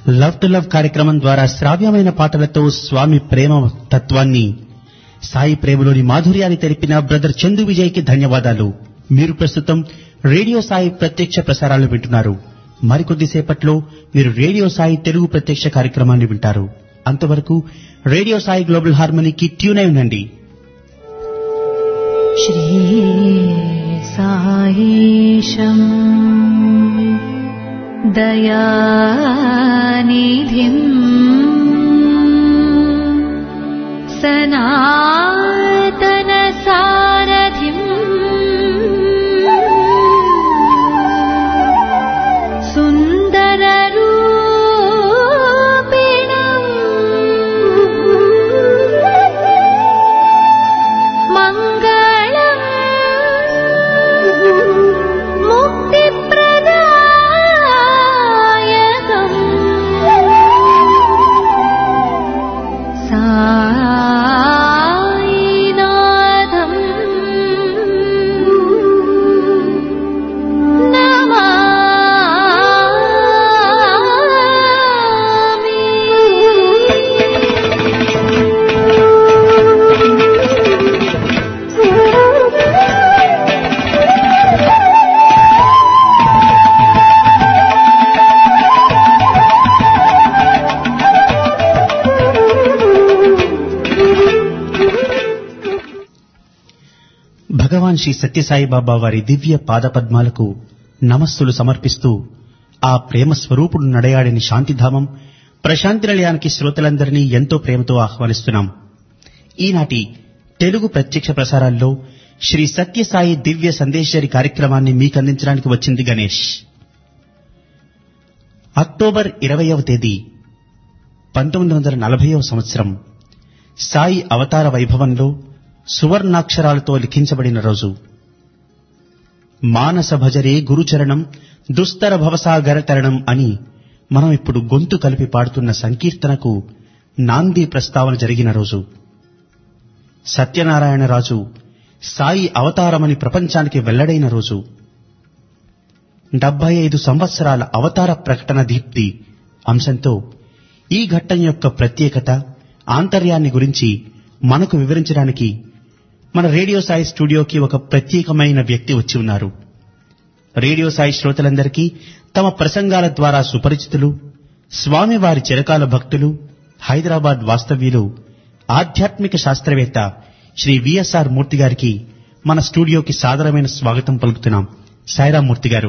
love to love కార్యక్రమం ద్వారా శ్రావ్యమైన పాటలతో స్వామి ప్రేమ తత్వాన్ని సాయి ప్రేమలోని మాధుర్యాన్ని తెలిపిన బ్రదర్ చందు విజయ్ కి ధన్యవాదాలు మీరు ప్రస్తుతం రేడియో సాయి ప్రత్యక్ష ప్రసారాలు వింటున్నారు మరికొద్దిసేపట్లో మీరు రేడియో సాయి తెలుగు ప్రత్యక్ష కార్యక్రమాన్ని వింటారు అంతవరకు రేడియో సాయి గ్లోబల్ హార్మనీకి ట్యూన్ అయి ఉండండి श्रीसायीशम् दयानिधिम् सनातनसारथिम् सुन्दररूपिणम् मङ्गलम् मुक्तिप्रदायकम् सायिनाथम् భగవాన్ శ్రీ సత్యసాయి బాబా వారి దివ్య పాదపద్మాలకు నమస్సులు సమర్పిస్తూ ఆ ప్రేమ స్వరూపుడు నడయాడిని శాంతిధామం ప్రశాంతి నిలయానికి శ్రోతలందరినీ ఎంతో ప్రేమతో ఆహ్వానిస్తున్నాం ఈనాటి తెలుగు ప్రత్యక్ష ప్రసారాల్లో శ్రీ సత్యసాయి దివ్య సందేశరి కార్యక్రమాన్ని మీకందించడానికి వచ్చింది గణేష్ అక్టోబర్ ఇరవయవ తేదీ పంతొమ్మిది వందల నలభైవ సంవత్సరం సాయి అవతార వైభవంలో సువర్ణాక్షరాలతో లిఖించబడిన రోజు మానస భజరే గురుచరణం దుస్తర భవసాగర తరణం అని మనం ఇప్పుడు గొంతు కలిపి పాడుతున్న సంకీర్తనకు నాంది ప్రస్తావన జరిగిన రోజు సత్యనారాయణరాజు సాయి అవతారమని ప్రపంచానికి వెల్లడైన రోజు డెబ్బై ఐదు సంవత్సరాల అవతార ప్రకటన దీప్తి అంశంతో ఈ ఘట్టం యొక్క ప్రత్యేకత ఆంతర్యాన్ని గురించి మనకు వివరించడానికి మన రేడియో సాయి స్టూడియోకి ఒక ప్రత్యేకమైన వ్యక్తి వచ్చి ఉన్నారు రేడియో సాయి శ్రోతలందరికీ తమ ప్రసంగాల ద్వారా సుపరిచితులు స్వామివారి చిరకాల భక్తులు హైదరాబాద్ వాస్తవ్యులు ఆధ్యాత్మిక శాస్త్రవేత్త శ్రీ విఎస్ఆర్ మూర్తి గారికి మన స్టూడియోకి సాదరమైన స్వాగతం పలుకుతున్నాం సాయిరాం మూర్తి గారు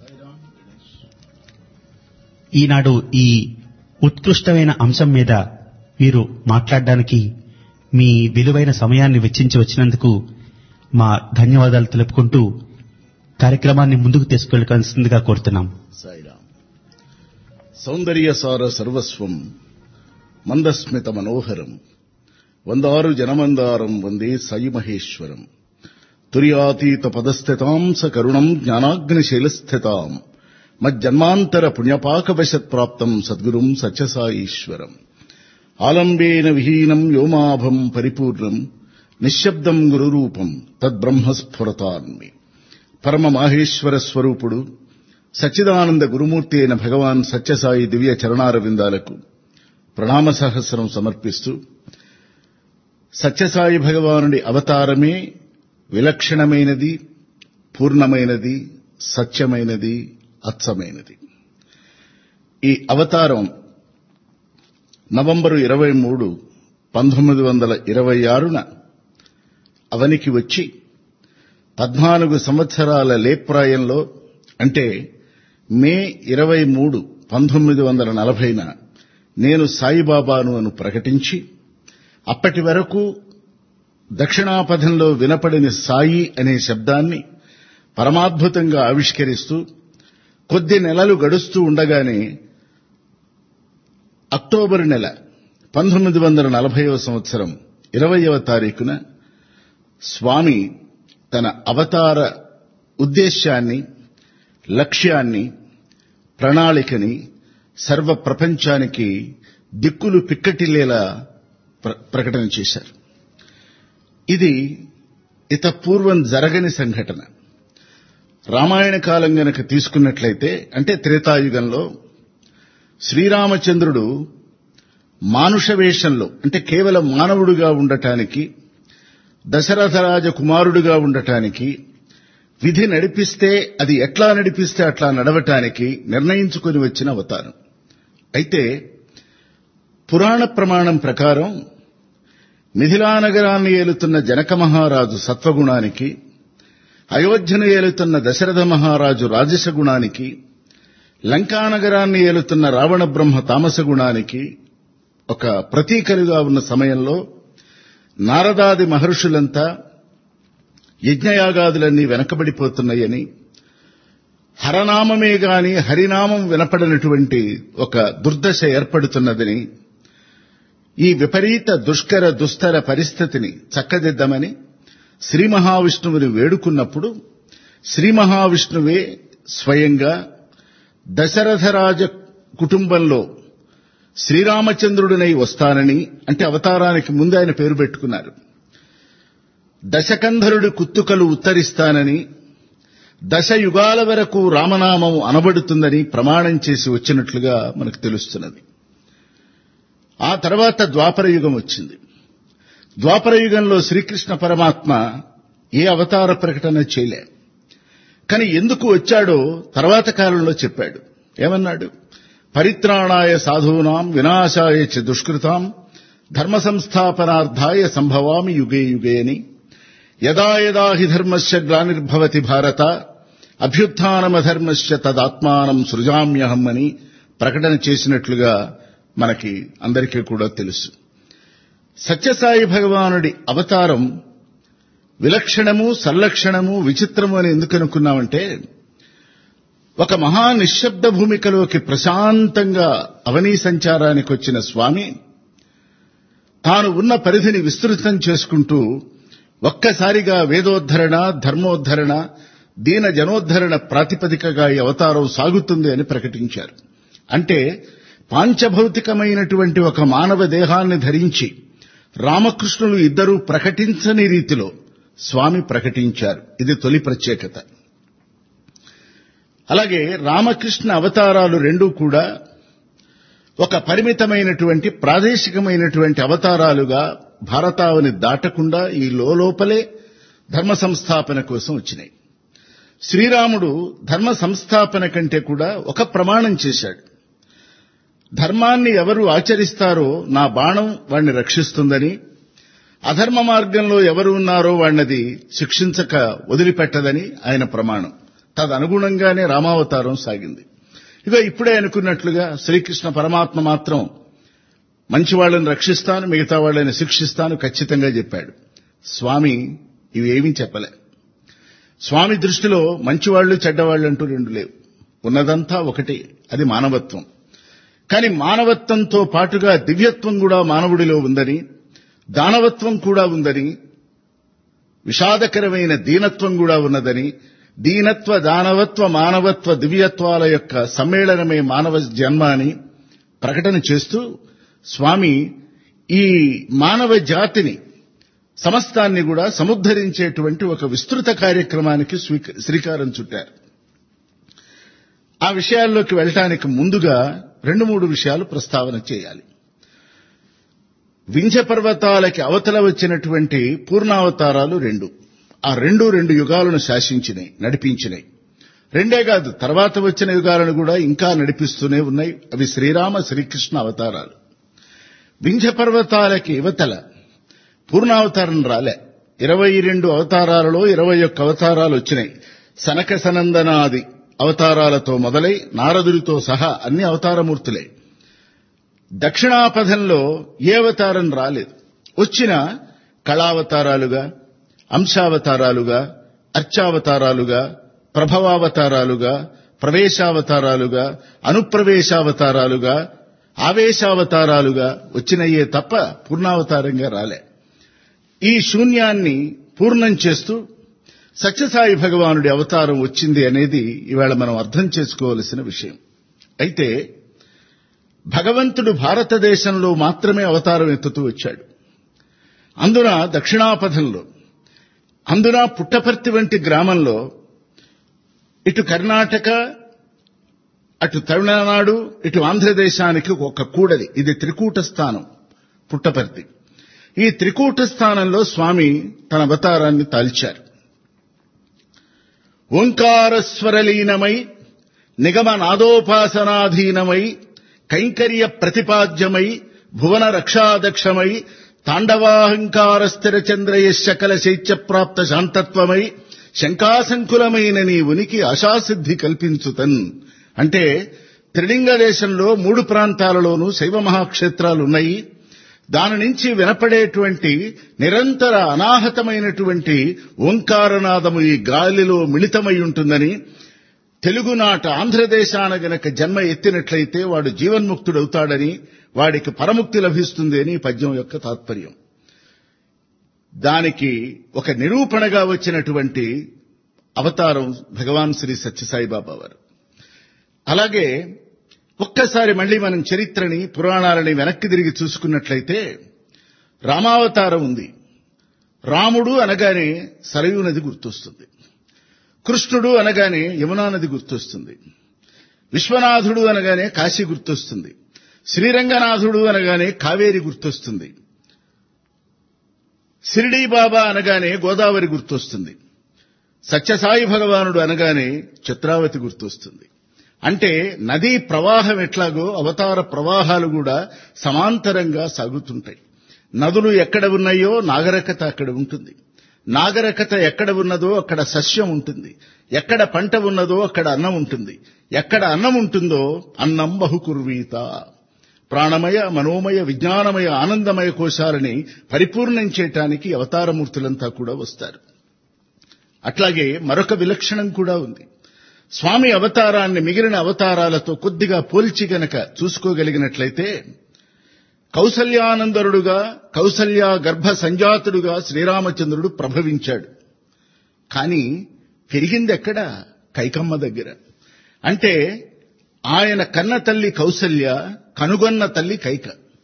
ఈనాడు ఈ ఉత్కృష్టమైన అంశం మీద మీరు మాట్లాడడానికి మీ విలువైన సమయాన్ని వెచ్చించి వచ్చినందుకు మా ధన్యవాదాలు తెలుపుకుంటూ కార్యక్రమాన్ని ముందుకు తీసుకెళ్లాల్సిందిగా కోరుతున్నాం సాయిరామ్ సౌందర్యసార సర్వస్వం మందస్మిత మనోహరం వందారు జనమందారం వందే సాయి మహేశ్వరం తుర్యాతీత పదస్థితాం స కరుణం జ్ఞానాగ్నిశైలస్థితాం మజ్జన్మాంతర పుణ్యపాకవశత్ ప్రాప్తం సద్గురుం సత్యసాయీశ్వరం ఆలంబేన విహీనం వ్యోమాభం పరిపూర్ణం నిశ్శబ్దం గురురూపం తద్బ్రహ్మస్ఫురతాన్మి పరమ మాహేశ్వర స్వరూపుడు సచ్చిదానంద గురుమూర్తి అయిన భగవాన్ సత్యసాయి దివ్య చరణారవిందాలకు ప్రణామ సహస్రం సమర్పిస్తూ సత్యసాయి భగవానుడి అవతారమే విలక్షణమైనది పూర్ణమైనది సత్యమైనది అచ్చమైనది ఈ అవతారం నవంబరు ఇరవై మూడు పంతొమ్మిది వందల ఇరవై ఆరున అవనికి వచ్చి పద్నాలుగు సంవత్సరాల లేప్రాయంలో అంటే మే ఇరవై మూడు పంతొమ్మిది వందల నలభైన నేను సాయిబాబాను అని ప్రకటించి అప్పటి వరకు దక్షిణాపథంలో వినపడిన సాయి అనే శబ్దాన్ని పరమాద్భుతంగా ఆవిష్కరిస్తూ కొద్ది నెలలు గడుస్తూ ఉండగానే అక్టోబర్ నెల పంతొమ్మిది వందల నలభైవ సంవత్సరం ఇరవయవ తారీఖున స్వామి తన అవతార ఉద్దేశ్యాన్ని లక్ష్యాన్ని ప్రణాళికని సర్వ ప్రపంచానికి దిక్కులు పిక్కటిల్లేలా ప్ర- ప్రకటన చేశారు ఇది ఇత పూర్వం జరగని సంఘటన రామాయణ కాలం గనక తీసుకున్నట్లయితే అంటే త్రేతాయుగంలో శ్రీరామచంద్రుడు మానుష వేషంలో అంటే కేవలం మానవుడుగా ఉండటానికి దశరథరాజ కుమారుడుగా ఉండటానికి విధి నడిపిస్తే అది ఎట్లా నడిపిస్తే అట్లా నడవటానికి నిర్ణయించుకొని వచ్చిన అవతారం అయితే పురాణ ప్రమాణం ప్రకారం మిథిలానగరాన్ని ఏలుతున్న జనక మహారాజు సత్వగుణానికి అయోధ్యను ఏలుతున్న దశరథ మహారాజు రాజస గుణానికి లంకానగరాన్ని ఏలుతున్న రావణ బ్రహ్మ తామస గుణానికి ఒక ప్రతీకలుగా ఉన్న సమయంలో నారదాది మహర్షులంతా యజ్ఞయాగాదులన్నీ వెనకబడిపోతున్నాయని హరనామమే గాని హరినామం వినపడనటువంటి ఒక దుర్దశ ఏర్పడుతున్నదని ఈ విపరీత దుష్కర దుస్తర పరిస్థితిని చక్కదిద్దామని శ్రీ మహావిష్ణువుని వేడుకున్నప్పుడు శ్రీ మహావిష్ణువే స్వయంగా దశరథరాజ కుటుంబంలో శ్రీరామచంద్రుడినై వస్తానని అంటే అవతారానికి ముందు ఆయన పేరు పెట్టుకున్నారు దశకంధరుడి కుత్తుకలు ఉత్తరిస్తానని దశ యుగాల వరకు రామనామం అనబడుతుందని ప్రమాణం చేసి వచ్చినట్లుగా మనకు తెలుస్తున్నది ఆ తర్వాత ద్వాపర యుగం వచ్చింది ద్వాపర యుగంలో శ్రీకృష్ణ పరమాత్మ ఏ అవతార ప్రకటన చేయలే కానీ ఎందుకు వచ్చాడో తర్వాత కాలంలో చెప్పాడు ఏమన్నాడు పరిత్రాణాయ సాధూనాం వినాశాయ చ దుష్కృతాం ధర్మ సంస్థాపనార్థాయ సంభవామి యుగే యుగే అని యదా యదా హి ధర్మస్య గ్లానిర్భవతి భారత అభ్యుత్నమధర్మస్య తదాత్మానం సృజామ్యహం అని ప్రకటన చేసినట్లుగా మనకి అందరికీ కూడా తెలుసు సత్యసాయి భగవానుడి అవతారం విలక్షణము సంలక్షణము విచిత్రము అని ఎందుకు అనుకున్నామంటే ఒక మహా నిశ్శబ్ద భూమికలోకి ప్రశాంతంగా అవనీ సంచారానికి వచ్చిన స్వామి తాను ఉన్న పరిధిని విస్తృతం చేసుకుంటూ ఒక్కసారిగా వేదోద్ధరణ ధర్మోద్ధరణ దీన జనోద్ధరణ ప్రాతిపదికగా ఈ అవతారం సాగుతుంది అని ప్రకటించారు అంటే పాంచభౌతికమైనటువంటి ఒక మానవ దేహాన్ని ధరించి రామకృష్ణులు ఇద్దరూ ప్రకటించని రీతిలో స్వామి ప్రకటించారు ఇది తొలి ప్రత్యేకత అలాగే రామకృష్ణ అవతారాలు రెండూ కూడా ఒక పరిమితమైనటువంటి ప్రాదేశికమైనటువంటి అవతారాలుగా భారతావని దాటకుండా ఈ లోపలే ధర్మ సంస్థాపన కోసం వచ్చినాయి శ్రీరాముడు ధర్మ సంస్థాపన కంటే కూడా ఒక ప్రమాణం చేశాడు ధర్మాన్ని ఎవరు ఆచరిస్తారో నా బాణం వాణ్ణి రక్షిస్తుందని అధర్మ మార్గంలో ఎవరు ఉన్నారో వాణ్ణది శిక్షించక వదిలిపెట్టదని ఆయన ప్రమాణం తదనుగుణంగానే రామావతారం సాగింది ఇక ఇప్పుడే అనుకున్నట్లుగా శ్రీకృష్ణ పరమాత్మ మాత్రం మంచి వాళ్ళని రక్షిస్తాను మిగతా వాళ్ళని శిక్షిస్తాను ఖచ్చితంగా చెప్పాడు స్వామి ఇవేమీ చెప్పలే స్వామి దృష్టిలో మంచివాళ్లు చెడ్డవాళ్లు అంటూ రెండు లేవు ఉన్నదంతా ఒకటి అది మానవత్వం కానీ మానవత్వంతో పాటుగా దివ్యత్వం కూడా మానవుడిలో ఉందని దానవత్వం కూడా ఉందని విషాదకరమైన దీనత్వం కూడా ఉన్నదని దీనత్వ దానవత్వ మానవత్వ దివ్యత్వాల యొక్క సమ్మేళనమే మానవ జన్మ అని ప్రకటన చేస్తూ స్వామి ఈ మానవ జాతిని సమస్తాన్ని కూడా సముద్ధరించేటువంటి ఒక విస్తృత కార్యక్రమానికి శ్రీకారం చుట్టారు ఆ విషయాల్లోకి వెళ్ళటానికి ముందుగా రెండు మూడు విషయాలు ప్రస్తావన చేయాలి వింధ్య పర్వతాలకి అవతల వచ్చినటువంటి పూర్ణావతారాలు రెండు ఆ రెండు రెండు యుగాలను శాసించినాయి నడిపించినాయి రెండే కాదు తర్వాత వచ్చిన యుగాలను కూడా ఇంకా నడిపిస్తూనే ఉన్నాయి అవి శ్రీరామ శ్రీకృష్ణ అవతారాలు వింధ్య పర్వతాలకి యువతల పూర్ణావతారం రాలే ఇరవై రెండు అవతారాలలో ఇరవై ఒక్క అవతారాలు వచ్చినాయి సనక సనందనాది అవతారాలతో మొదలై నారదుడితో సహా అన్ని అవతారమూర్తులే దక్షిణాపథంలో ఏ అవతారం రాలేదు వచ్చిన కళావతారాలుగా అంశావతారాలుగా అర్చావతారాలుగా ప్రభవావతారాలుగా ప్రవేశావతారాలుగా అనుప్రవేశావతారాలుగా ఆవేశావతారాలుగా వచ్చినయ్యే తప్ప పూర్ణావతారంగా రాలే ఈ శూన్యాన్ని పూర్ణం చేస్తూ సత్యసాయి భగవానుడి అవతారం వచ్చింది అనేది ఇవాళ మనం అర్థం చేసుకోవలసిన విషయం అయితే భగవంతుడు భారతదేశంలో మాత్రమే అవతారం ఎత్తుతూ వచ్చాడు అందున దక్షిణాపథంలో అందున పుట్టపర్తి వంటి గ్రామంలో ఇటు కర్ణాటక అటు తమిళనాడు ఇటు ఆంధ్రదేశానికి ఒక కూడలి ఇది త్రికూట స్థానం పుట్టపర్తి ఈ త్రికూట స్థానంలో స్వామి తన అవతారాన్ని తాల్చారు ఓంకారస్వరలీనమై నిగమ నాదోపాసనాధీనమై కైంకర్య ప్రతిపాద్యమై భువన రక్షాదక్షమై తాండవాహంకార స్థిర చంద్రయశ కల శైత్యప్రాప్త శాంతత్వమై శంకాసంకులమైన నీ ఉనికి ఆశాసిద్ధి కల్పించుతన్ అంటే త్రిలింగ దేశంలో మూడు ప్రాంతాలలోనూ శైవ మహాక్షేత్రాలు ఉన్నాయి దాని నుంచి వినపడేటువంటి నిరంతర అనాహతమైనటువంటి ఓంకారనాదము ఈ గాలిలో మిళితమై ఉంటుందని తెలుగునాట ఆంధ్రదేశాన గనక జన్మ ఎత్తినట్లయితే వాడు జీవన్ముక్తుడవుతాడని వాడికి పరముక్తి లభిస్తుంది అని ఈ పద్యం యొక్క తాత్పర్యం దానికి ఒక నిరూపణగా వచ్చినటువంటి అవతారం భగవాన్ శ్రీ సత్యసాయిబాబా వారు అలాగే ఒక్కసారి మళ్ళీ మనం చరిత్రని పురాణాలని వెనక్కి తిరిగి చూసుకున్నట్లయితే రామావతారం ఉంది రాముడు అనగానే సరయూ నది గుర్తొస్తుంది కృష్ణుడు అనగానే యమునా నది గుర్తొస్తుంది విశ్వనాథుడు అనగానే కాశీ గుర్తొస్తుంది శ్రీరంగనాథుడు అనగానే కావేరి గుర్తొస్తుంది షిరిడీ బాబా అనగానే గోదావరి గుర్తొస్తుంది సత్యసాయి భగవానుడు అనగానే చిత్రావతి గుర్తొస్తుంది అంటే నదీ ప్రవాహం ఎట్లాగో అవతార ప్రవాహాలు కూడా సమాంతరంగా సాగుతుంటాయి నదులు ఎక్కడ ఉన్నాయో నాగరికత అక్కడ ఉంటుంది నాగరికత ఎక్కడ ఉన్నదో అక్కడ సస్యం ఉంటుంది ఎక్కడ పంట ఉన్నదో అక్కడ అన్నం ఉంటుంది ఎక్కడ అన్నం ఉంటుందో అన్నం బహుకుర్వీత ప్రాణమయ మనోమయ విజ్ఞానమయ ఆనందమయ కోశాలని పరిపూర్ణం చేయటానికి అవతారమూర్తులంతా కూడా వస్తారు అట్లాగే మరొక విలక్షణం కూడా ఉంది స్వామి అవతారాన్ని మిగిలిన అవతారాలతో కొద్దిగా పోల్చి గనక చూసుకోగలిగినట్లయితే కౌసల్యానందరుడుగా కౌసల్య గర్భ సంజాతుడుగా శ్రీరామచంద్రుడు ప్రభవించాడు కానీ పెరిగింది ఎక్కడ కైకమ్మ దగ్గర అంటే ఆయన కన్న తల్లి కౌసల్య కనుగొన్న తల్లి కైక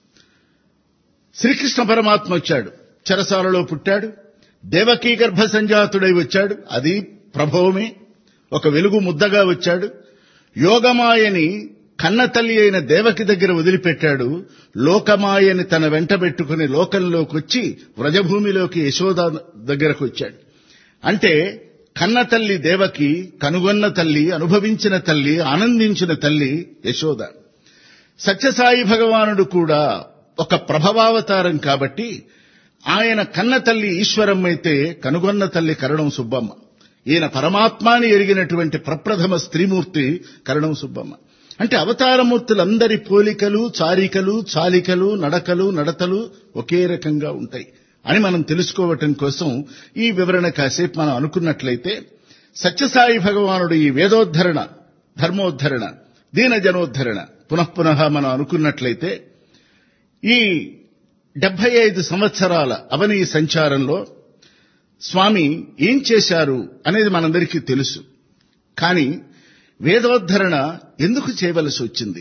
శ్రీకృష్ణ పరమాత్మ వచ్చాడు చెరసాలలో పుట్టాడు దేవకీ గర్భ సంజాతుడై వచ్చాడు అది ప్రభవమే ఒక వెలుగు ముద్దగా వచ్చాడు యోగమాయని కన్న తల్లి అయిన దేవకి దగ్గర వదిలిపెట్టాడు లోకమాయని తన వెంట పెట్టుకుని లోకంలోకి వచ్చి వ్రజభూమిలోకి యశోద దగ్గరకు వచ్చాడు అంటే కన్న తల్లి దేవకి కనుగొన్న తల్లి అనుభవించిన తల్లి ఆనందించిన తల్లి యశోద సత్యసాయి భగవానుడు కూడా ఒక ప్రభవావతారం కాబట్టి ఆయన కన్న తల్లి ఈశ్వరమ్మైతే కనుగొన్న తల్లి కరణం సుబ్బమ్మ ఈయన పరమాత్మాని ఎరిగినటువంటి ప్రప్రథమ స్త్రీమూర్తి కరణం సుబ్బమ్మ అంటే అవతారమూర్తులందరి పోలికలు చారికలు చాలికలు నడకలు నడతలు ఒకే రకంగా ఉంటాయి అని మనం తెలుసుకోవటం కోసం ఈ వివరణ కాసేపు మనం అనుకున్నట్లయితే సత్యసాయి భగవానుడు ఈ వేదోద్ధరణ ధర్మోద్ధరణ దీన జనోద్ధరణ పునఃపునః మనం అనుకున్నట్లయితే ఈ డెబ్బై ఐదు సంవత్సరాల అవనీ సంచారంలో స్వామి ఏం చేశారు అనేది మనందరికీ తెలుసు కానీ వేదోద్ధరణ ఎందుకు చేయవలసి వచ్చింది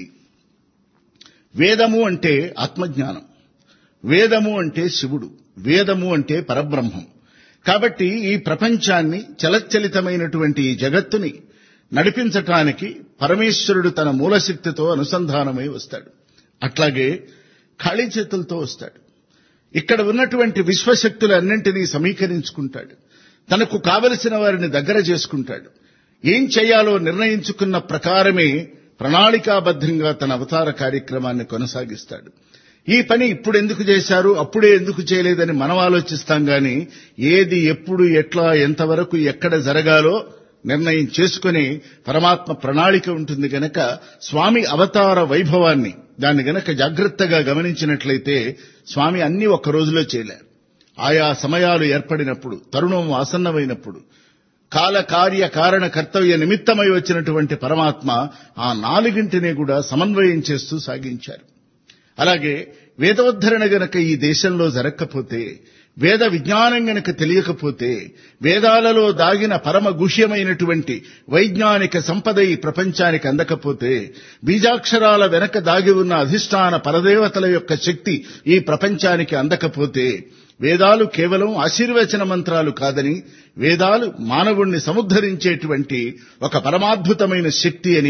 వేదము అంటే ఆత్మజ్ఞానం వేదము అంటే శివుడు వేదము అంటే పరబ్రహ్మం కాబట్టి ఈ ప్రపంచాన్ని చలచలితమైనటువంటి ఈ జగత్తుని నడిపించటానికి పరమేశ్వరుడు తన మూలశక్తితో అనుసంధానమై వస్తాడు అట్లాగే ఖాళీ చేతులతో వస్తాడు ఇక్కడ ఉన్నటువంటి విశ్వశక్తులన్నింటినీ సమీకరించుకుంటాడు తనకు కావలసిన వారిని దగ్గర చేసుకుంటాడు ఏం చేయాలో నిర్ణయించుకున్న ప్రకారమే ప్రణాళికాబద్ధంగా తన అవతార కార్యక్రమాన్ని కొనసాగిస్తాడు ఈ పని ఇప్పుడు ఎందుకు చేశారు అప్పుడే ఎందుకు చేయలేదని మనం ఆలోచిస్తాం గాని ఏది ఎప్పుడు ఎట్లా ఎంతవరకు ఎక్కడ జరగాలో నిర్ణయం చేసుకుని పరమాత్మ ప్రణాళిక ఉంటుంది గనక స్వామి అవతార వైభవాన్ని దాన్ని గనక జాగ్రత్తగా గమనించినట్లయితే స్వామి అన్ని ఒక్క రోజులో చేయలేరు ఆయా సమయాలు ఏర్పడినప్పుడు తరుణం ఆసన్నమైనప్పుడు కాల కార్య కారణ కర్తవ్య నిమిత్తమై వచ్చినటువంటి పరమాత్మ ఆ నాలుగింటిని కూడా సమన్వయం చేస్తూ సాగించారు అలాగే వేదోద్ధరణ గనక ఈ దేశంలో జరగకపోతే వేద విజ్ఞానం గనక తెలియకపోతే వేదాలలో దాగిన పరమ గుహ్యమైనటువంటి వైజ్ఞానిక సంపద ఈ ప్రపంచానికి అందకపోతే బీజాక్షరాల వెనక దాగి ఉన్న అధిష్టాన పరదేవతల యొక్క శక్తి ఈ ప్రపంచానికి అందకపోతే వేదాలు కేవలం ఆశీర్వచన మంత్రాలు కాదని వేదాలు మానవుణ్ణి సముద్ధరించేటువంటి ఒక పరమాద్భుతమైన శక్తి అని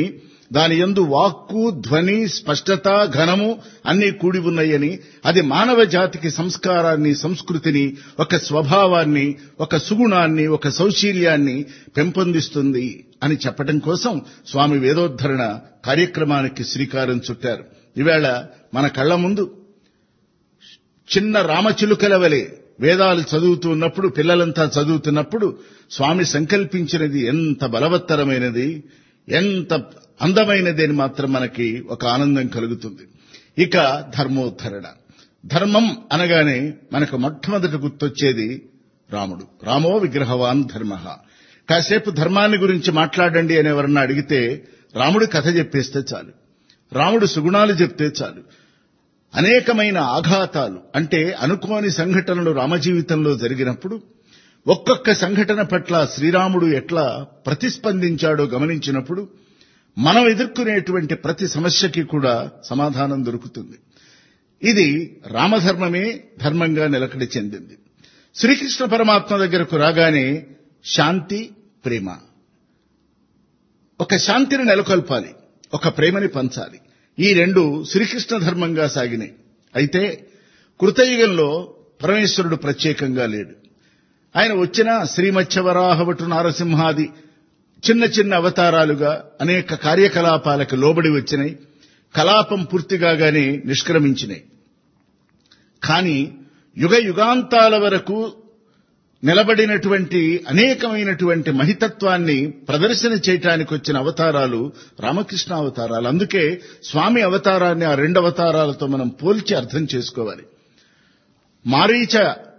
దాని యందు వాక్కు ధ్వని స్పష్టత ఘనము అన్నీ కూడి ఉన్నాయని అది మానవ జాతికి సంస్కారాన్ని సంస్కృతిని ఒక స్వభావాన్ని ఒక సుగుణాన్ని ఒక సౌశీల్యాన్ని పెంపొందిస్తుంది అని చెప్పడం కోసం స్వామి వేదోద్ధరణ కార్యక్రమానికి శ్రీకారం చుట్టారు ఈవేళ మన కళ్ల ముందు చిన్న రామచిలుకల వలె వేదాలు చదువుతున్నప్పుడు పిల్లలంతా చదువుతున్నప్పుడు స్వామి సంకల్పించినది ఎంత బలవత్తరమైనది ఎంత అందమైనది అని మాత్రం మనకి ఒక ఆనందం కలుగుతుంది ఇక ధర్మోద్ధరణ ధర్మం అనగానే మనకు మొట్టమొదట గుర్తొచ్చేది రాముడు రామో విగ్రహవాన్ ధర్మ కాసేపు ధర్మాన్ని గురించి మాట్లాడండి అని ఎవరన్నా అడిగితే రాముడు కథ చెప్పేస్తే చాలు రాముడు సుగుణాలు చెప్తే చాలు అనేకమైన ఆఘాతాలు అంటే అనుకోని సంఘటనలు రామజీవితంలో జరిగినప్పుడు ఒక్కొక్క సంఘటన పట్ల శ్రీరాముడు ఎట్లా ప్రతిస్పందించాడో గమనించినప్పుడు మనం ఎదుర్కొనేటువంటి ప్రతి సమస్యకి కూడా సమాధానం దొరుకుతుంది ఇది రామధర్మమే ధర్మంగా నిలకడ చెందింది శ్రీకృష్ణ పరమాత్మ దగ్గరకు రాగానే శాంతి ప్రేమ ఒక శాంతిని నెలకొల్పాలి ఒక ప్రేమని పంచాలి ఈ రెండు శ్రీకృష్ణ ధర్మంగా సాగినాయి అయితే కృతయుగంలో పరమేశ్వరుడు ప్రత్యేకంగా లేడు ఆయన వచ్చిన శ్రీమత్స్యవరాహవటు నారసింహాది చిన్న చిన్న అవతారాలుగా అనేక కార్యకలాపాలకు లోబడి వచ్చినాయి కలాపం పూర్తిగానే నిష్క్రమించినాయి కానీ యుగ యుగాంతాల వరకు నిలబడినటువంటి అనేకమైనటువంటి మహితత్వాన్ని ప్రదర్శన చేయటానికి వచ్చిన అవతారాలు రామకృష్ణ అవతారాలు అందుకే స్వామి అవతారాన్ని ఆ రెండు అవతారాలతో మనం పోల్చి అర్థం చేసుకోవాలి మారీచ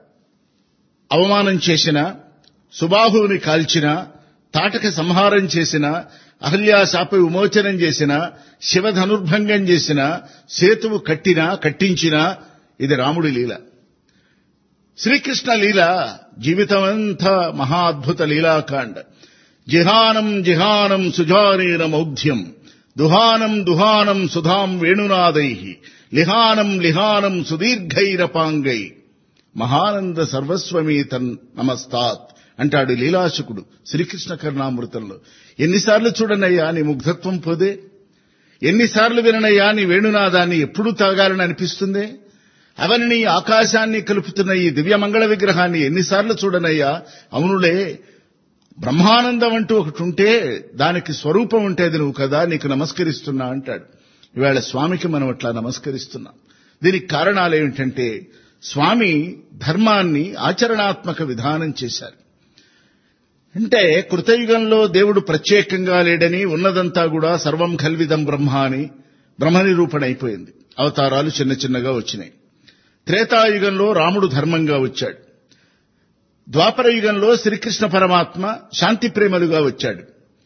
అవమానం చేసిన సుబాహువుని కాల్చిన తాటక సంహారం చేసిన అహల్యా శాప విమోచనం చేసిన శివధనుర్భంగం చేసిన సేతువు కట్టినా కట్టించినా ఇది రాముడి లీల శ్రీకృష్ణ లీల జీవితమంతా మహా అద్భుత లీలాకాండ జిహానం జిహానం సుజానీన మౌఢ్యం దుహానం దుహానం సుధాం వేణునాదై లిహానం లిహానం సుదీర్ఘైరపాంగై మహానంద సర్వస్వమీతన్ నమస్తాత్ అంటాడు లీలాశకుడు శ్రీకృష్ణ కరుణామృతంలో ఎన్నిసార్లు చూడనయ్యా నీ ముగ్ధత్వం పోదే ఎన్నిసార్లు విననయ్యా నీ వేణునాదాన్ని ఎప్పుడు తాగాలని అనిపిస్తుంది అవని ఆకాశాన్ని కలుపుతున్న ఈ దివ్యమంగళ విగ్రహాన్ని ఎన్నిసార్లు చూడనయ్యా అవునులే బ్రహ్మానందం అంటూ ఒకటి ఉంటే దానికి స్వరూపం ఉంటేది నువ్వు కదా నీకు నమస్కరిస్తున్నా అంటాడు ఇవాళ స్వామికి మనం అట్లా నమస్కరిస్తున్నాం దీనికి కారణాలు ఏమిటంటే స్వామి ధర్మాన్ని ఆచరణాత్మక విధానం చేశారు అంటే కృతయుగంలో దేవుడు ప్రత్యేకంగా లేడని ఉన్నదంతా కూడా సర్వం కల్విదం బ్రహ్మ అని బ్రహ్మ నిరూపణ అయిపోయింది అవతారాలు చిన్న చిన్నగా వచ్చినాయి త్రేతాయుగంలో రాముడు ధర్మంగా వచ్చాడు ద్వాపర యుగంలో శ్రీకృష్ణ పరమాత్మ శాంతి ప్రేమలుగా వచ్చాడు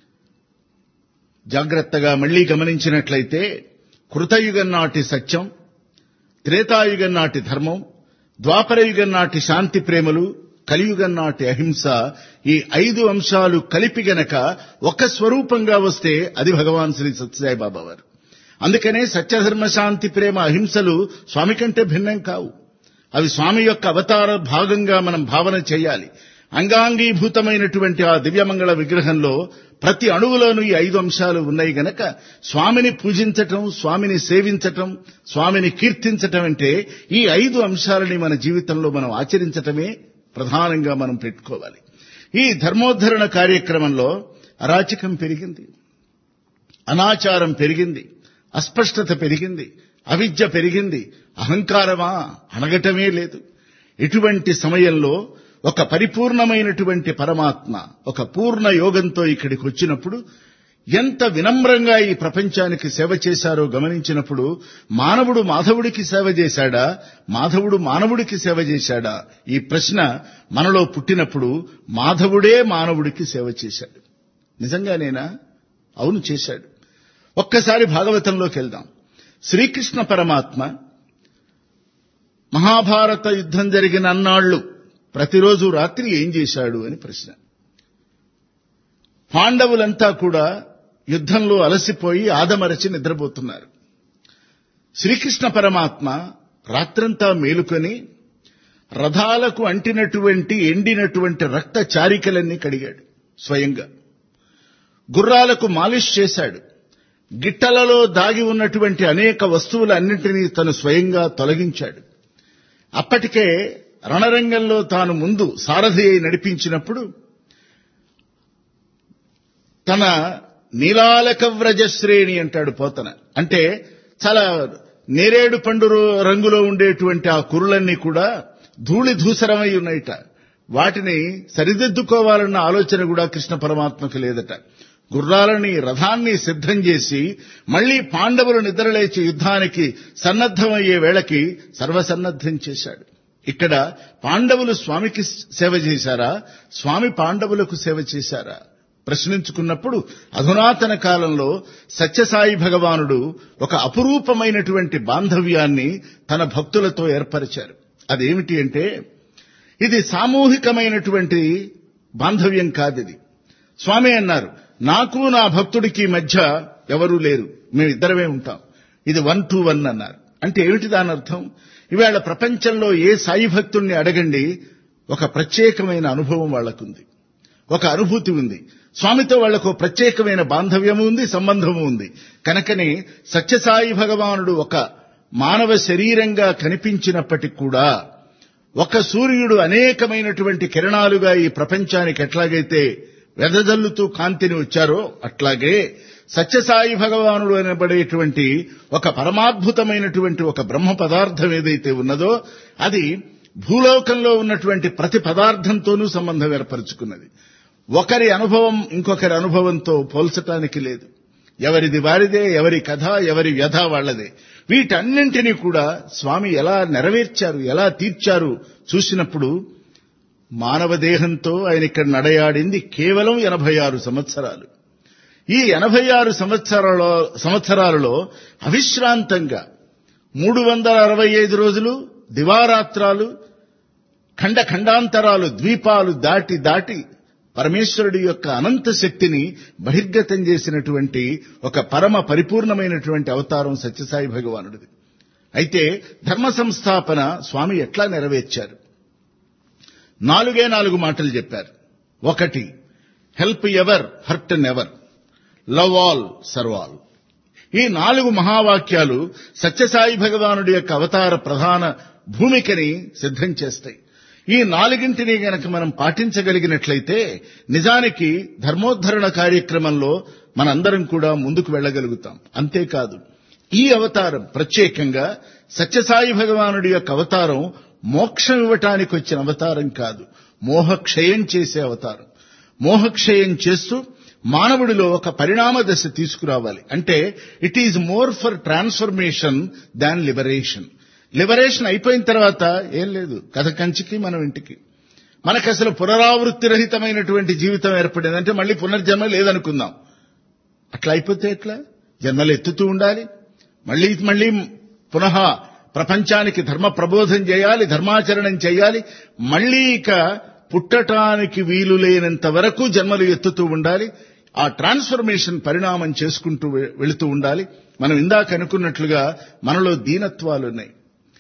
జాగ్రత్తగా మళ్లీ గమనించినట్లయితే కృతయుగం నాటి సత్యం త్రేతాయుగం నాటి ధర్మం ద్వాపరయుగం నాటి శాంతి ప్రేమలు కలియుగం నాటి అహింస ఈ ఐదు అంశాలు కలిపి గనక ఒక స్వరూపంగా వస్తే అది భగవాన్ శ్రీ సత్యసాయిబాబా వారు అందుకనే సత్యధర్మ శాంతి ప్రేమ అహింసలు స్వామి కంటే భిన్నం కావు అవి స్వామి యొక్క అవతార భాగంగా మనం భావన చేయాలి అంగాంగీభూతమైనటువంటి ఆ దివ్యమంగళ విగ్రహంలో ప్రతి అణువులోనూ ఈ ఐదు అంశాలు ఉన్నాయి గనక స్వామిని పూజించటం స్వామిని సేవించటం స్వామిని కీర్తించటం అంటే ఈ ఐదు అంశాలని మన జీవితంలో మనం ఆచరించటమే ప్రధానంగా మనం పెట్టుకోవాలి ఈ ధర్మోద్ధరణ కార్యక్రమంలో అరాచకం పెరిగింది అనాచారం పెరిగింది అస్పష్టత పెరిగింది అవిద్య పెరిగింది అహంకారమా అనగటమే లేదు ఇటువంటి సమయంలో ఒక పరిపూర్ణమైనటువంటి పరమాత్మ ఒక పూర్ణ యోగంతో ఇక్కడికి వచ్చినప్పుడు ఎంత వినమ్రంగా ఈ ప్రపంచానికి సేవ చేశారో గమనించినప్పుడు మానవుడు మాధవుడికి సేవ చేశాడా మాధవుడు మానవుడికి సేవ చేశాడా ఈ ప్రశ్న మనలో పుట్టినప్పుడు మాధవుడే మానవుడికి సేవ చేశాడు నిజంగానేనా అవును చేశాడు ఒక్కసారి భాగవతంలోకి వెళ్దాం శ్రీకృష్ణ పరమాత్మ మహాభారత యుద్ధం జరిగిన అన్నాళ్లు ప్రతిరోజు రాత్రి ఏం చేశాడు అని ప్రశ్న పాండవులంతా కూడా యుద్ధంలో అలసిపోయి ఆదమరచి నిద్రపోతున్నారు శ్రీకృష్ణ పరమాత్మ రాత్రంతా మేలుకొని రథాలకు అంటినటువంటి ఎండినటువంటి రక్త చారికలన్నీ కడిగాడు స్వయంగా గుర్రాలకు మాలిష్ చేశాడు గిట్టలలో దాగి ఉన్నటువంటి అనేక వస్తువులన్నింటినీ తను స్వయంగా తొలగించాడు అప్పటికే రణరంగంలో తాను ముందు సారథి అయి నడిపించినప్పుడు తన నీలాలక వ్రజశ్రేణి అంటాడు పోతన అంటే చాలా నేరేడు పండు రంగులో ఉండేటువంటి ఆ కురులన్నీ కూడా ధూళి ధూసరమై ఉన్నాయిట వాటిని సరిదిద్దుకోవాలన్న ఆలోచన కూడా కృష్ణ పరమాత్మకు లేదట గుర్రాలని రథాన్ని సిద్ధం చేసి మళ్లీ పాండవులు నిద్రలేచి యుద్ధానికి సన్నద్ధమయ్యే వేళకి సర్వసన్నద్ధం చేశాడు ఇక్కడ పాండవులు స్వామికి సేవ చేశారా స్వామి పాండవులకు సేవ చేశారా ప్రశ్నించుకున్నప్పుడు అధునాతన కాలంలో సత్యసాయి భగవానుడు ఒక అపురూపమైనటువంటి బాంధవ్యాన్ని తన భక్తులతో ఏర్పరిచారు అదేమిటి అంటే ఇది సామూహికమైనటువంటి బాంధవ్యం కాదిది స్వామి అన్నారు నాకు నా భక్తుడికి మధ్య ఎవరూ లేరు మేమిద్దరమే ఉంటాం ఇది వన్ టు వన్ అన్నారు అంటే ఏమిటి దాని అర్థం ఇవాళ ప్రపంచంలో ఏ సాయి భక్తుణ్ణి అడగండి ఒక ప్రత్యేకమైన అనుభవం వాళ్లకుంది ఒక అనుభూతి ఉంది స్వామితో వాళ్లకు ప్రత్యేకమైన బాంధవ్యము ఉంది సంబంధము ఉంది కనుకనే సత్యసాయి భగవానుడు ఒక మానవ శరీరంగా కనిపించినప్పటికి కూడా ఒక సూర్యుడు అనేకమైనటువంటి కిరణాలుగా ఈ ప్రపంచానికి ఎట్లాగైతే వెదజల్లుతూ కాంతిని వచ్చారో అట్లాగే సత్యసాయి భగవానుడు అనబడేటువంటి ఒక పరమాద్భుతమైనటువంటి ఒక బ్రహ్మ పదార్థం ఏదైతే ఉన్నదో అది భూలోకంలో ఉన్నటువంటి ప్రతి పదార్థంతోనూ సంబంధం ఏర్పరచుకున్నది ఒకరి అనుభవం ఇంకొకరి అనుభవంతో పోల్చటానికి లేదు ఎవరిది వారిదే ఎవరి కథ ఎవరి వ్యధ వాళ్లదే వీటన్నింటినీ కూడా స్వామి ఎలా నెరవేర్చారు ఎలా తీర్చారు చూసినప్పుడు మానవ దేహంతో ఆయన ఇక్కడ నడయాడింది కేవలం ఎనభై ఆరు సంవత్సరాలు ఈ ఎనభై ఆరు సంవత్సరాలలో సంవత్సరాలలో అవిశ్రాంతంగా మూడు వందల అరవై ఐదు రోజులు దివారాత్రాలు ఖండ ఖండాంతరాలు ద్వీపాలు దాటి దాటి పరమేశ్వరుడి యొక్క అనంత శక్తిని బహిర్గతం చేసినటువంటి ఒక పరమ పరిపూర్ణమైనటువంటి అవతారం సత్యసాయి భగవానుడిది అయితే ధర్మ సంస్థాపన స్వామి ఎట్లా నెరవేర్చారు నాలుగే నాలుగు మాటలు చెప్పారు ఒకటి help ever hurt never love all serve all ఈ నాలుగు మహావాక్యాలు సత్యసాయి భగవానుడి యొక్క అవతార ప్రధాన భూమికని సిద్ధం చేస్తాయి ఈ నాలుగింటిని గనక మనం పాటించగలిగినట్లయితే నిజానికి ధర్మోద్ధరణ కార్యక్రమంలో మనందరం కూడా ముందుకు వెళ్ళగలుగుతాం అంతేకాదు ఈ అవతారం ప్రత్యేకంగా సత్యసాయి భగవానుడి యొక్క అవతారం మోక్షం ఇవ్వటానికి వచ్చిన అవతారం కాదు మోహక్షయం చేసే అవతారం మోహక్షయం చేస్తూ మానవుడిలో ఒక పరిణామ దశ తీసుకురావాలి అంటే it is more for transformation than liberation liberation అయిపోయిన తర్వాత ఏం లేదు కథ కంచికి మనం ఇంటికి మనకు అసలు పునరావృత్తి రహితమైనటువంటి జీవితం ఏర్పడింది అంటే మళ్ళీ పునర్జన్మ లేదనుకుందాం అట్లా అయిపోతే ఎట్లా జన్మలు ఎత్తుతూ ఉండాలి మళ్ళీ మళ్ళీ పునః ప్రపంచానికి ధర్మ ప్రబోధం చేయాలి ధర్మాచరణం చేయాలి మళ్ళీ ఇక పుట్టటానికి వీలు లేనంత వరకు జన్మలు ఎత్తుతూ ఉండాలి ఆ ట్రాన్స్ఫర్మేషన్ పరిణామం చేసుకుంటూ వెళుతూ ఉండాలి మనం ఇందాక అనుకున్నట్లుగా మనలో దీనత్వాలున్నాయి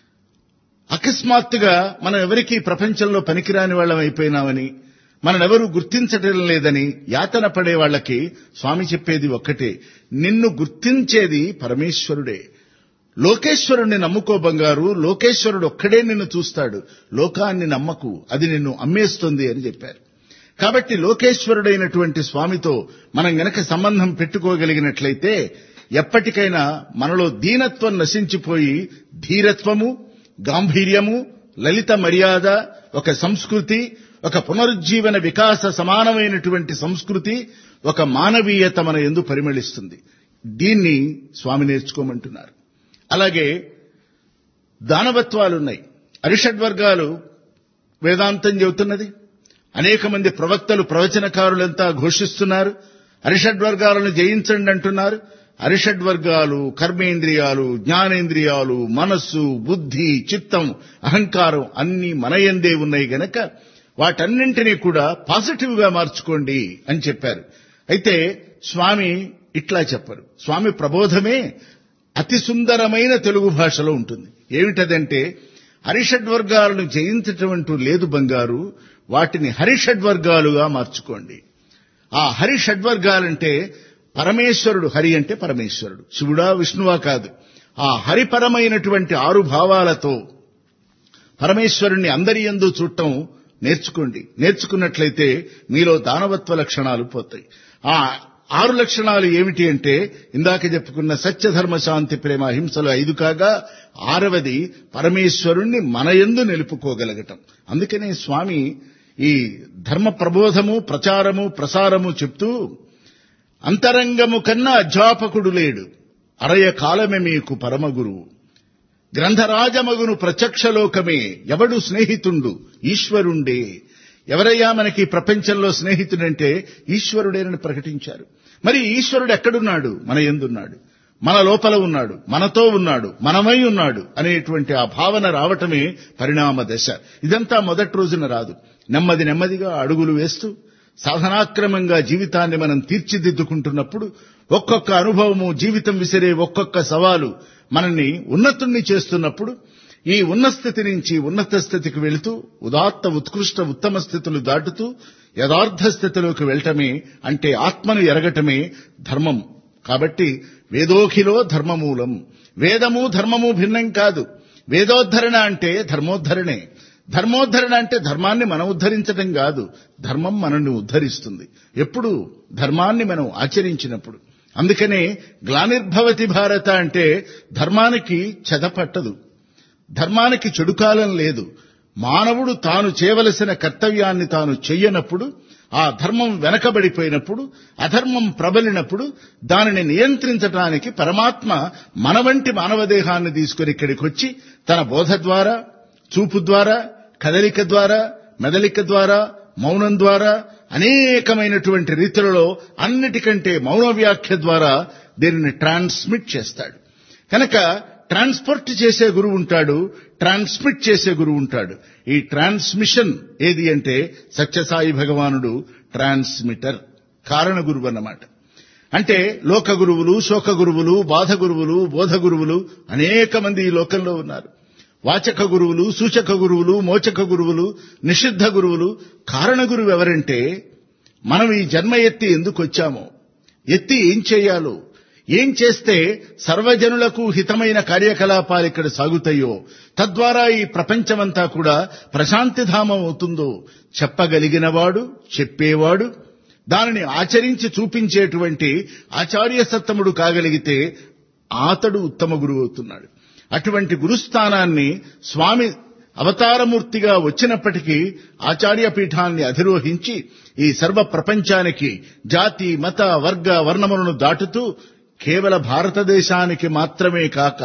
అకస్మాత్తుగా మనం ఎవరికి ప్రపంచంలో పనికిరాని వాళ్ళం అయిపోయినామని మననెవరూ గుర్తించటం లేదని యాతన పడే వాళ్ళకి స్వామి చెప్పేది ఒక్కటే నిన్ను గుర్తించేది పరమేశ్వరుడే లోకేశ్వరుణ్ణి నమ్ముకో బంగారు లోకేశ్వరుడు ఒక్కడే నిన్ను చూస్తాడు లోకాన్ని నమ్మకు అది నిన్ను అమ్మేస్తుంది అని చెప్పారు కాబట్టి లోకేశ్వరుడైనటువంటి స్వామితో మనం గనక సంబంధం పెట్టుకోగలిగినట్లయితే ఎప్పటికైనా మనలో దీనత్వం నశించిపోయి ధీరత్వము గాంభీర్యము లలిత మర్యాద ఒక సంస్కృతి ఒక పునరుజ్జీవన వికాస సమానమైనటువంటి సంస్కృతి ఒక మానవీయత మన ఎందు పరిమళిస్తుంది దీన్ని స్వామి నేర్చుకోమంటున్నారు అలాగే దానవత్వాలున్నాయి అరిషడ్వర్గాలు వేదాంతం చెబుతున్నది అనేక మంది ప్రవక్తలు ప్రవచనకారులంతా ఘోషిస్తున్నారు అరిషడ్వర్గాలను జయించండి అంటున్నారు అరిషడ్వర్గాలు కర్మేంద్రియాలు జ్ఞానేంద్రియాలు మనస్సు బుద్ధి చిత్తం అహంకారం అన్ని మనయందే ఉన్నాయి గనక వాటన్నింటినీ కూడా పాజిటివ్ గా మార్చుకోండి అని చెప్పారు అయితే స్వామి ఇట్లా చెప్పరు స్వామి ప్రబోధమే అతి సుందరమైన తెలుగు భాషలో ఉంటుంది ఏమిటదంటే హరిషడ్వర్గాలను జయించటం అంటూ లేదు బంగారు వాటిని హరిషడ్వర్గాలుగా మార్చుకోండి ఆ హరిషడ్వర్గాలంటే పరమేశ్వరుడు హరి అంటే పరమేశ్వరుడు శివుడా విష్ణువా కాదు ఆ హరిపరమైనటువంటి ఆరు భావాలతో పరమేశ్వరుణ్ణి అందరి యందు చూడటం నేర్చుకోండి నేర్చుకున్నట్లయితే మీలో దానవత్వ లక్షణాలు పోతాయి ఆ ఆరు లక్షణాలు ఏమిటి అంటే ఇందాక చెప్పుకున్న సత్యధర్మ శాంతి ప్రేమ హింసలు ఐదు కాగా ఆరవది పరమేశ్వరుణ్ణి మన యందు నిలుపుకోగలగటం అందుకనే స్వామి ఈ ధర్మ ప్రబోధము ప్రచారము ప్రసారము చెప్తూ అంతరంగము కన్నా అధ్యాపకుడు లేడు అరయ కాలమే మీకు పరమ గురువు గ్రంథరాజమగును ప్రత్యక్షలోకమే ఎవడు స్నేహితుండు ఈశ్వరుండే ఎవరయ్యా మనకి ఈ ప్రపంచంలో స్నేహితుడంటే ఈశ్వరుడేనని ప్రకటించారు మరి ఈశ్వరుడు ఎక్కడున్నాడు మన ఎందున్నాడు మన లోపల ఉన్నాడు మనతో ఉన్నాడు మనమై ఉన్నాడు అనేటువంటి ఆ భావన రావటమే పరిణామ దశ ఇదంతా మొదటి రోజున రాదు నెమ్మది నెమ్మదిగా అడుగులు వేస్తూ సాధనాక్రమంగా జీవితాన్ని మనం తీర్చిదిద్దుకుంటున్నప్పుడు ఒక్కొక్క అనుభవము జీవితం విసిరే ఒక్కొక్క సవాలు మనల్ని ఉన్నతుణ్ణి చేస్తున్నప్పుడు ఈ ఉన్న స్థితి నుంచి ఉన్నత స్థితికి వెళుతూ ఉదాత్త ఉత్కృష్ట ఉత్తమ స్థితులు దాటుతూ యథార్థ స్థితిలోకి వెళ్ళటమే అంటే ఆత్మను ఎరగటమే ధర్మం కాబట్టి వేదోఖిలో ధర్మమూలం వేదము ధర్మము భిన్నం కాదు వేదోద్ధరణ అంటే ధర్మోద్ధరణే ధర్మోద్ధరణ అంటే ధర్మాన్ని మనం ఉద్ధరించడం కాదు ధర్మం మనల్ని ఉద్ధరిస్తుంది ఎప్పుడు ధర్మాన్ని మనం ఆచరించినప్పుడు అందుకనే గ్లానిర్భవతి భారత అంటే ధర్మానికి చెదపట్టదు ధర్మానికి చెడుకాలం లేదు మానవుడు తాను చేయవలసిన కర్తవ్యాన్ని తాను చెయ్యనప్పుడు ఆ ధర్మం వెనకబడిపోయినప్పుడు అధర్మం ప్రబలినప్పుడు దానిని నియంత్రించడానికి పరమాత్మ మన వంటి మానవదేహాన్ని తీసుకుని ఇక్కడికి వచ్చి తన బోధ ద్వారా చూపు ద్వారా కదలిక ద్వారా మెదలిక ద్వారా మౌనం ద్వారా అనేకమైనటువంటి రీతులలో అన్నిటికంటే మౌన వ్యాఖ్య ద్వారా దీనిని ట్రాన్స్మిట్ చేస్తాడు కనుక ట్రాన్స్పోర్ట్ చేసే గురువు ఉంటాడు ట్రాన్స్మిట్ చేసే గురువు ఉంటాడు ఈ ట్రాన్స్మిషన్ ఏది అంటే సత్యసాయి భగవానుడు ట్రాన్స్మిటర్ కారణ గురువు అన్నమాట అంటే లోక గురువులు శోక గురువులు బాధ గురువులు బోధ గురువులు అనేక మంది ఈ లోకంలో ఉన్నారు వాచక గురువులు సూచక గురువులు మోచక గురువులు నిషిద్ధ గురువులు కారణ గురువు ఎవరంటే మనం ఈ జన్మ ఎత్తి ఎందుకు వచ్చామో ఎత్తి ఏం చేయాలో ఏం చేస్తే సర్వజనులకు హితమైన కార్యకలాపాలు ఇక్కడ సాగుతాయో తద్వారా ఈ ప్రపంచమంతా కూడా ప్రశాంతిధామం అవుతుందో చెప్పగలిగినవాడు చెప్పేవాడు దానిని ఆచరించి చూపించేటువంటి ఆచార్య సత్తముడు కాగలిగితే ఆతడు ఉత్తమ గురువు అవుతున్నాడు అటువంటి గురుస్థానాన్ని స్వామి అవతారమూర్తిగా వచ్చినప్పటికీ ఆచార్య పీఠాన్ని అధిరోహించి ఈ సర్వ ప్రపంచానికి జాతి మత వర్గ వర్ణములను దాటుతూ కేవల భారతదేశానికి మాత్రమే కాక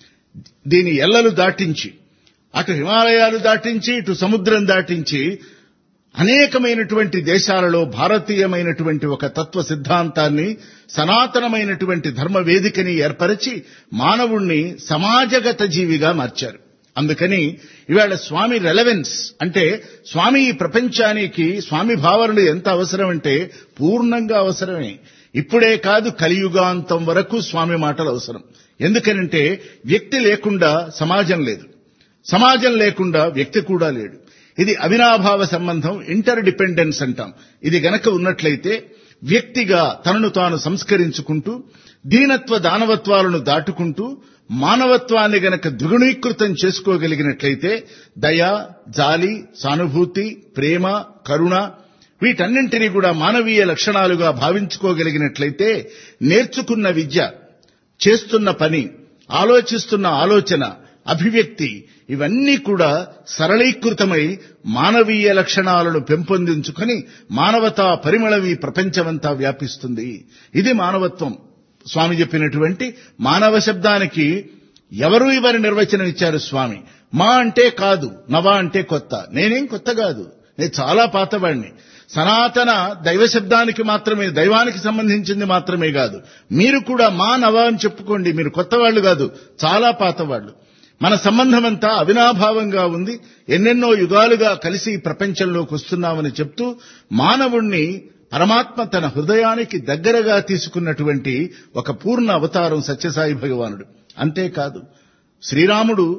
దీని ఎల్లలు దాటించి అటు హిమాలయాలు దాటించి ఇటు సముద్రం దాటించి అనేకమైనటువంటి దేశాలలో భారతీయమైనటువంటి ఒక తత్వ సిద్ధాంతాన్ని సనాతనమైనటువంటి ధర్మ వేదికని ఏర్పరిచి మానవుణ్ణి సమాజగత జీవిగా మార్చారు అందుకని ఇవాళ స్వామి రెలవెన్స్ అంటే స్వామి ఈ ప్రపంచానికి స్వామి భావనలు ఎంత అవసరం అంటే పూర్ణంగా అవసరమే ఇప్పుడే కాదు కలియుగాంతం వరకు స్వామి మాటలు అవసరం ఎందుకనంటే వ్యక్తి లేకుండా సమాజం లేదు సమాజం లేకుండా వ్యక్తి కూడా లేడు ఇది అవినాభావ సంబంధం ఇంటర్ డిపెండెన్స్ అంటాం ఇది గనక ఉన్నట్లయితే వ్యక్తిగా తనను తాను సంస్కరించుకుంటూ దీనత్వ దానవత్వాలను దాటుకుంటూ మానవత్వాన్ని గనక ద్విగుణీకృతం చేసుకోగలిగినట్లయితే దయ జాలి సానుభూతి ప్రేమ కరుణ వీటన్నింటినీ కూడా మానవీయ లక్షణాలుగా భావించుకోగలిగినట్లయితే నేర్చుకున్న విద్య చేస్తున్న పని ఆలోచిస్తున్న ఆలోచన అభివ్యక్తి ఇవన్నీ కూడా సరళీకృతమై మానవీయ లక్షణాలను పెంపొందించుకొని మానవతా పరిమళం ఈ ప్రపంచమంతా వ్యాపిస్తుంది ఇది మానవత్వం స్వామి చెప్పినటువంటి మానవ శబ్దానికి ఎవరు ఇవరి నిర్వచనం ఇచ్చారు స్వామి మా అంటే కాదు నవ అంటే కొత్త నేనేం కొత్త కాదు నేను చాలా పాతవాడిని సనాతన దైవ శబ్దానికి మాత్రమే దైవానికి సంబంధించింది మాత్రమే కాదు మీరు కూడా మా నవ అని చెప్పుకోండి మీరు కొత్త వాళ్ళు కాదు చాలా పాతవాళ్ళు మన సంబంధం అంతా అవినాభావంగా ఉంది ఎన్నెన్నో యుగాలుగా కలిసి ఈ ప్రపంచంలోకి వస్తున్నామని చెప్తూ మానవుణ్ణి పరమాత్మ తన హృదయానికి దగ్గరగా తీసుకున్నటువంటి ఒక పూర్ణ అవతారం సత్యసాయి భగవానుడు అంతేకాదు శ్రీరాముడు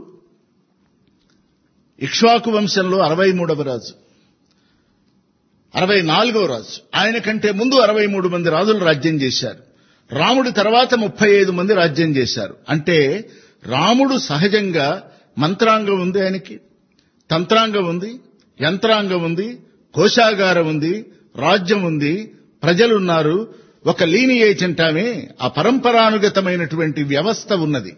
ఇక్ష్వాకు వంశంలో అరవై మూడవ రాజు అరవై నాలుగవ రాజు ఆయన కంటే ముందు అరవై మూడు మంది రాజులు రాజ్యం చేశారు రాముడి తర్వాత ముప్పై ఐదు మంది రాజ్యం చేశారు అంటే రాముడు సహజంగా మంత్రాంగం ఉంది ఆయనకి తంత్రాంగం ఉంది యంత్రాంగం ఉంది కోశాగారం ఉంది రాజ్యం ఉంది ప్రజలున్నారు ఒక లీనియేజ్ అంటామే ఆ పరంపరానుగతమైనటువంటి వ్యవస్థ ఉన్నది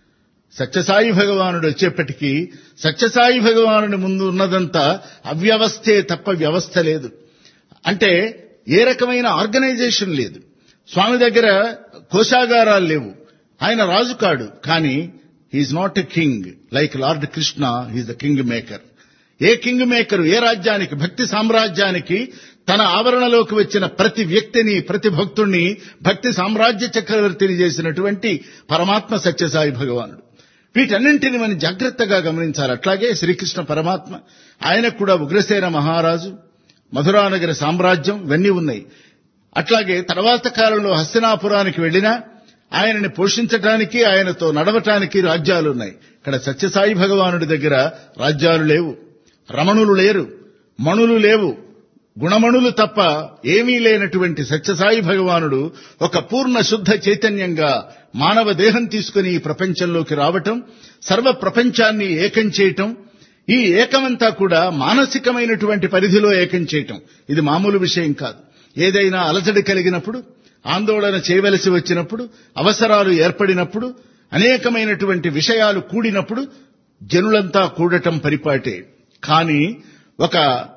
సత్యసాయి భగవానుడు వచ్చేప్పటికీ సత్యసాయి భగవానుడి ముందు ఉన్నదంతా అవ్యవస్థే తప్ప వ్యవస్థ లేదు అంటే ఏ రకమైన ఆర్గనైజేషన్ లేదు స్వామి దగ్గర కోశాగారాలు లేవు ఆయన రాజు కాడు కానీ he's not a king like lord Krishna he's the king maker a king maker ఏ రాజ్యానికి భక్తి సామ్రాజ్యానికి తన ఆవరణలోకి వచ్చిన ప్రతి వ్యక్తిని ప్రతి భక్తుణ్ణి భక్తి సామ్రాజ్య చక్రవర్తిని చేసినటువంటి పరమాత్మ సత్యసాయి భగవానుడు వీటన్నింటిని మనం జాగ్రత్తగా గమనించాలి అట్లాగే శ్రీకృష్ణ పరమాత్మ ఆయనకు కూడా ఉగ్రసేన మహారాజు మధురానగర సామ్రాజ్యం ఇవన్నీ ఉన్నాయి అట్లాగే తర్వాత కాలంలో హస్తినాపురానికి వెళ్లినా ఆయనని పోషించటానికి ఆయనతో నడవటానికి రాజ్యాలున్నాయి ఇక్కడ సత్యసాయి భగవానుడి దగ్గర రాజ్యాలు లేవు రమణులు లేరు మణులు లేవు గుణమణులు తప్ప ఏమీ లేనటువంటి సత్యసాయి భగవానుడు ఒక పూర్ణ శుద్ధ చైతన్యంగా మానవ దేహం తీసుకుని ఈ ప్రపంచంలోకి రావటం సర్వ ప్రపంచాన్ని ఏకం చేయటం ఈ ఏకమంతా కూడా మానసికమైనటువంటి పరిధిలో ఏకం చేయటం ఇది మామూలు విషయం కాదు ఏదైనా అలజడి కలిగినప్పుడు ఆందోళన చేయవలసి వచ్చినప్పుడు అవసరాలు ఏర్పడినప్పుడు అనేకమైనటువంటి విషయాలు కూడినప్పుడు జనులంతా కూడటం పరిపాటే కానీ ఒక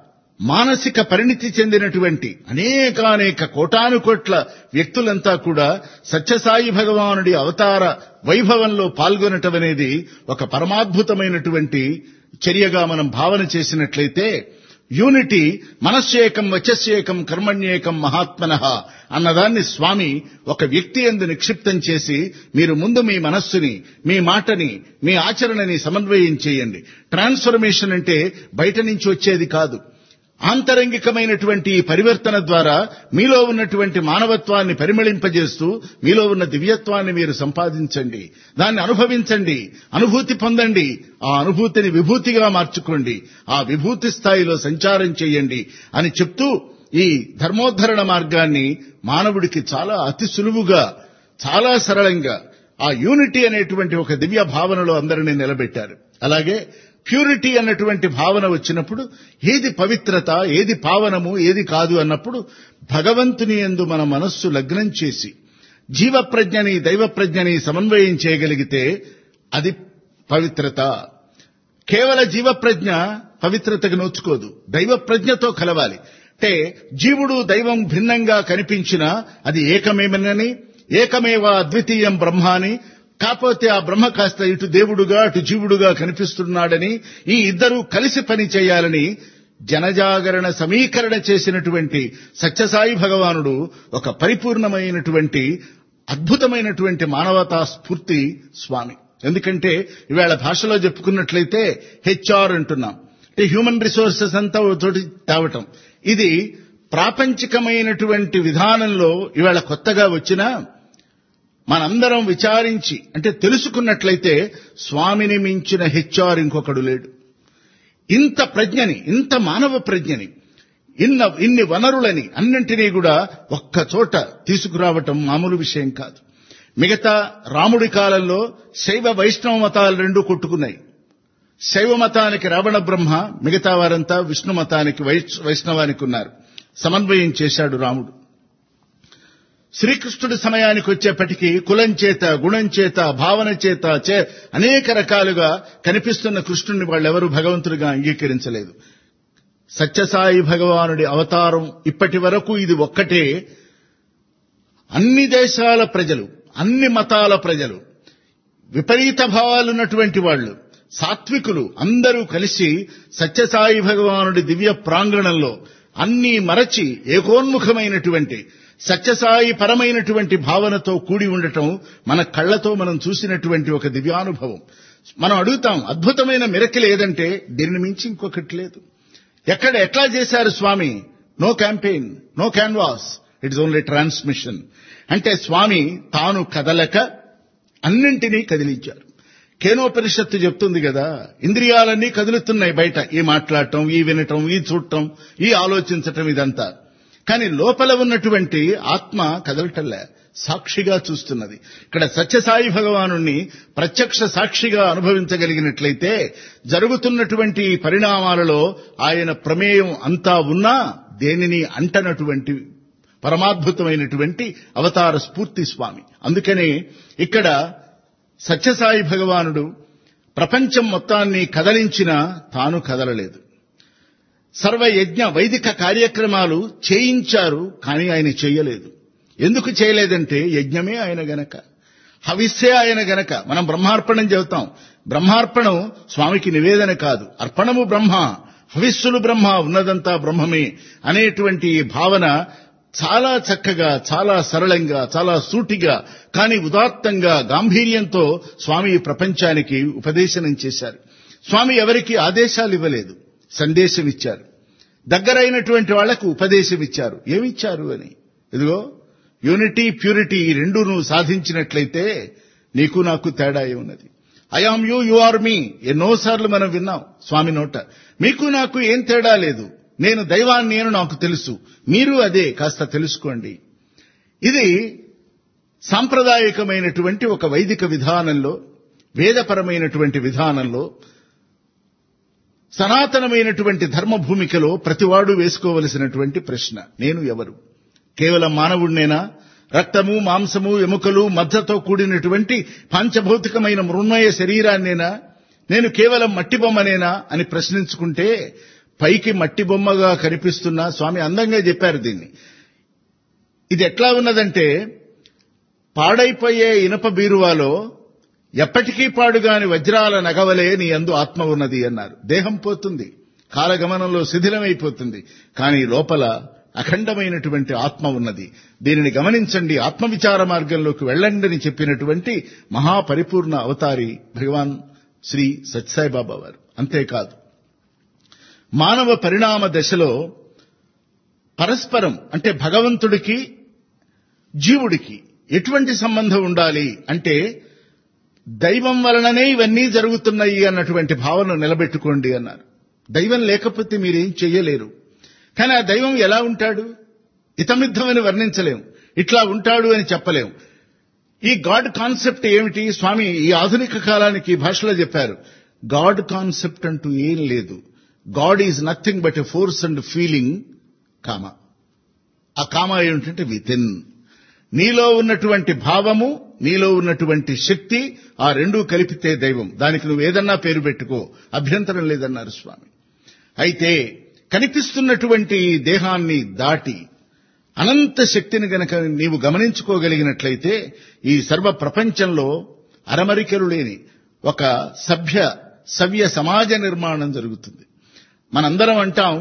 మానసిక పరిణితి చెందినటువంటి అనేకానేక కోటాను కోట్ల వ్యక్తులంతా కూడా సత్యసాయి భగవానుడి అవతార వైభవంలో పాల్గొనటం అనేది ఒక పరమాద్భుతమైనటువంటి చర్యగా మనం భావన చేసినట్లయితే యూనిటీ మనస్సేకం వచస్సేకం కర్మణ్యేకం మహాత్మన అన్నదాన్ని స్వామి ఒక వ్యక్తి ఎందు నిక్షిప్తం చేసి మీరు ముందు మీ మనస్సుని మీ మాటని మీ ఆచరణని సమన్వయం చేయండి ట్రాన్స్ఫర్మేషన్ అంటే బయట నుంచి వచ్చేది కాదు ఆంతరంగికమైనటువంటి ఈ పరివర్తన ద్వారా మీలో ఉన్నటువంటి మానవత్వాన్ని పరిమళింపజేస్తూ మీలో ఉన్న దివ్యత్వాన్ని మీరు సంపాదించండి దాన్ని అనుభవించండి అనుభూతి పొందండి ఆ అనుభూతిని విభూతిగా మార్చుకోండి ఆ విభూతి స్థాయిలో సంచారం చేయండి అని చెప్తూ ఈ ధర్మోద్ధరణ మార్గాన్ని మానవుడికి చాలా అతి సులువుగా చాలా సరళంగా ఆ యూనిటీ అనేటువంటి ఒక దివ్య భావనలో అందరినీ నిలబెట్టారు అలాగే ప్యూరిటీ అన్నటువంటి భావన వచ్చినప్పుడు ఏది పవిత్రత ఏది పావనము ఏది కాదు అన్నప్పుడు భగవంతుని ఎందు మన మనస్సు లగ్నం చేసి జీవ ప్రజ్ఞని దైవ ప్రజ్ఞని సమన్వయం చేయగలిగితే అది పవిత్రత కేవల జీవ ప్రజ్ఞ పవిత్రతకు నోచుకోదు దైవ ప్రజ్ఞతో కలవాలి అంటే జీవుడు దైవం భిన్నంగా కనిపించినా అది ఏకమేమనని ఏకమేవ అద్వితీయం బ్రహ్మ అని కాకపోతే ఆ బ్రహ్మ కాస్త ఇటు దేవుడుగా అటు జీవుడుగా కనిపిస్తున్నాడని ఈ ఇద్దరూ కలిసి పని చేయాలని జనజాగరణ సమీకరణ చేసినటువంటి సత్యసాయి భగవానుడు ఒక పరిపూర్ణమైనటువంటి అద్భుతమైనటువంటి మానవతా స్ఫూర్తి స్వామి ఎందుకంటే ఇవాళ భాషలో చెప్పుకున్నట్లయితే హెచ్ఆర్ అంటున్నాం అంటే హ్యూమన్ రిసోర్సెస్ అంతా ఓ చోటి తేవటం ఇది ప్రాపంచికమైనటువంటి విధానంలో ఇవాళ కొత్తగా వచ్చినా మనందరం విచారించి అంటే తెలుసుకున్నట్లయితే స్వామిని మించిన హెచ్ఆర్ ఇంకొకడు లేడు ఇంత ప్రజ్ఞని ఇంత మానవ ప్రజ్ఞని ఇన్న ఇన్ని వనరులని అన్నింటినీ కూడా ఒక్క చోట తీసుకురావటం మామూలు విషయం కాదు మిగతా రాముడి కాలంలో శైవ వైష్ణవ మతాలు రెండు కొట్టుకున్నాయి శైవ మతానికి రావణ బ్రహ్మ మిగతా వారంతా విష్ణు మతానికి వైష్- వైష్ణవానికి ఉన్నారు సమన్వయం చేశాడు రాముడు శ్రీకృష్ణుడి సమయానికి వచ్చేప్పటికీ కులం చేత గుణం చేత భావన చేత చే అనేక రకాలుగా కనిపిస్తున్న కృష్ణుడిని వాళ్ళెవరూ భగవంతుడిగా అంగీకరించలేదు సత్యసాయి భగవానుడి అవతారం ఇప్పటి వరకు ఇది ఒక్కటే అన్ని దేశాల ప్రజలు అన్ని మతాల ప్రజలు విపరీత భావాలున్నటువంటి వాళ్ళు సాత్వికులు అందరూ కలిసి సత్యసాయి భగవానుడి దివ్య ప్రాంగణంలో అన్నీ మరచి ఏకోన్ముఖమైనటువంటి సత్యసాయి పరమైనటువంటి భావనతో కూడి ఉండటం మన కళ్ళతో మనం చూసినటువంటి ఒక దివ్యానుభవం మనం అడుగుతాం అద్భుతమైన మిరకిల్ ఏదంటే దీనిని మించి ఇంకొకటి లేదు ఎక్కడ ఎట్లా చేశారు Swami no campaign no canvas it's only transmission అంటే స్వామి తాను కదలక అన్నింటినీ కదిలించారు కేనోపనిషత్తు చెప్తుంది కదా ఇంద్రియాలన్నీ కదులుతున్నాయి బయట ఈ మాట్లాడటం ఈ వినటం ఈ చూడటం ఈ ఆలోచించటం ఇదంతా కానీ లోపల ఉన్నటువంటి ఆత్మ కదలటంలే సాక్షిగా చూస్తున్నది ఇక్కడ సత్యసాయి భగవాను ప్రత్యక్ష సాక్షిగా అనుభవించగలిగినట్లయితే జరుగుతున్నటువంటి ఈ పరిణామాలలో ఆయన ప్రమేయం అంతా ఉన్నా దేనిని అంటనటువంటి పరమాద్భుతమైనటువంటి అవతార స్ఫూర్తి స్వామి అందుకనే ఇక్కడ సత్యసాయి భగవానుడు ప్రపంచం మొత్తాన్ని కదలించిన తాను కదలలేదు సర్వయజ్ఞ వైదిక కార్యక్రమాలు చేయించారు కానీ ఆయన చేయలేదు ఎందుకు చేయలేదంటే యజ్ఞమే ఆయన గనక హవిస్సే ఆయన గనక మనం బ్రహ్మార్పణం చెబుతాం బ్రహ్మార్పణం స్వామికి నివేదన కాదు అర్పణము బ్రహ్మ హవిస్సులు బ్రహ్మ ఉన్నదంతా బ్రహ్మమే అనేటువంటి ఈ భావన చాలా చక్కగా చాలా సరళంగా చాలా సూటిగా కానీ ఉదాత్తంగా గాంభీర్యంతో స్వామి ఈ ప్రపంచానికి ఉపదేశనం చేశారు స్వామి ఎవరికి ఆదేశాలు ఇవ్వలేదు సందేశం ఇచ్చారు దగ్గరైనటువంటి వాళ్లకు ఉపదేశం ఇచ్చారు ఏమిచ్చారు అని ఇదిగో యూనిటీ ప్యూరిటీ ఈ రెండు నువ్వు సాధించినట్లయితే నీకు నాకు తేడా ఉన్నది I am you you are me ఎన్నోసార్లు మనం విన్నాం స్వామి నోట మీకు నాకు ఏం తేడా లేదు నేను దైవాన్ని నేను నాకు తెలుసు మీరు అదే కాస్త తెలుసుకోండి ఇది సాంప్రదాయకమైనటువంటి ఒక వైదిక విధానంలో వేదపరమైనటువంటి విధానంలో సనాతనమైనటువంటి ధర్మ భూమికలో ప్రతివాడు వేసుకోవలసినటువంటి ప్రశ్న నేను ఎవరు కేవలం మానవుడినేనా రక్తము మాంసము ఎముకలు మద్దతో కూడినటువంటి పంచభౌతికమైన మృణ్మయ శరీరాన్నేనా నేను కేవలం మట్టి బొమ్మనేనా అని ప్రశ్నించుకుంటే పైకి మట్టి బొమ్మగా కనిపిస్తున్న స్వామి అందంగా చెప్పారు దీన్ని ఇది ఎట్లా ఉన్నదంటే పాడైపోయే ఇనప బీరువాలో ఎప్పటికీ పాడుగాని వజ్రాల నగవలే నీ అందు ఆత్మ ఉన్నది అన్నారు దేహం పోతుంది కాలగమనంలో శిథిలమైపోతుంది కానీ లోపల అఖండమైనటువంటి ఆత్మ ఉన్నది దీనిని గమనించండి ఆత్మవిచార మార్గంలోకి వెళ్ళండి అని చెప్పినటువంటి మహాపరిపూర్ణ అవతారి భగవాన్ శ్రీ సత్యసాయిబాబా వారు అంతేకాదు మానవ పరిణామ దశలో పరస్పరం అంటే భగవంతుడికి జీవుడికి ఎటువంటి సంబంధం ఉండాలి అంటే దైవం వలననే ఇవన్నీ జరుగుతున్నాయి అన్నటువంటి భావన నిలబెట్టుకోండి అన్నారు దైవం లేకపోతే మీరేం చెయ్యలేరు కానీ ఆ దైవం ఎలా ఉంటాడు ఇతమిద్దమని వర్ణించలేం ఇట్లా ఉంటాడు అని చెప్పలేం ఈ గాడ్ కాన్సెప్ట్ ఏమిటి స్వామి ఈ ఆధునిక కాలానికి ఈ భాషలో చెప్పారు గాడ్ కాన్సెప్ట్ అంటూ ఏం లేదు god is nothing but a force and feeling కామ ఆ కామ ఏమిటంటే వితిన్ నీలో ఉన్నటువంటి భావము నీలో ఉన్నటువంటి శక్తి ఆ రెండూ కలిపితే దైవం దానికి నువ్వు ఏదన్నా పేరు పెట్టుకో అభ్యంతరం లేదన్నారు స్వామి అయితే కనిపిస్తున్నటువంటి ఈ దేహాన్ని దాటి అనంత శక్తిని గనక నీవు గమనించుకోగలిగినట్లయితే ఈ సర్వ ప్రపంచంలో అరమరికలు లేని ఒక సభ్య సవ్య సమాజ నిర్మాణం జరుగుతుంది మనందరం అంటాం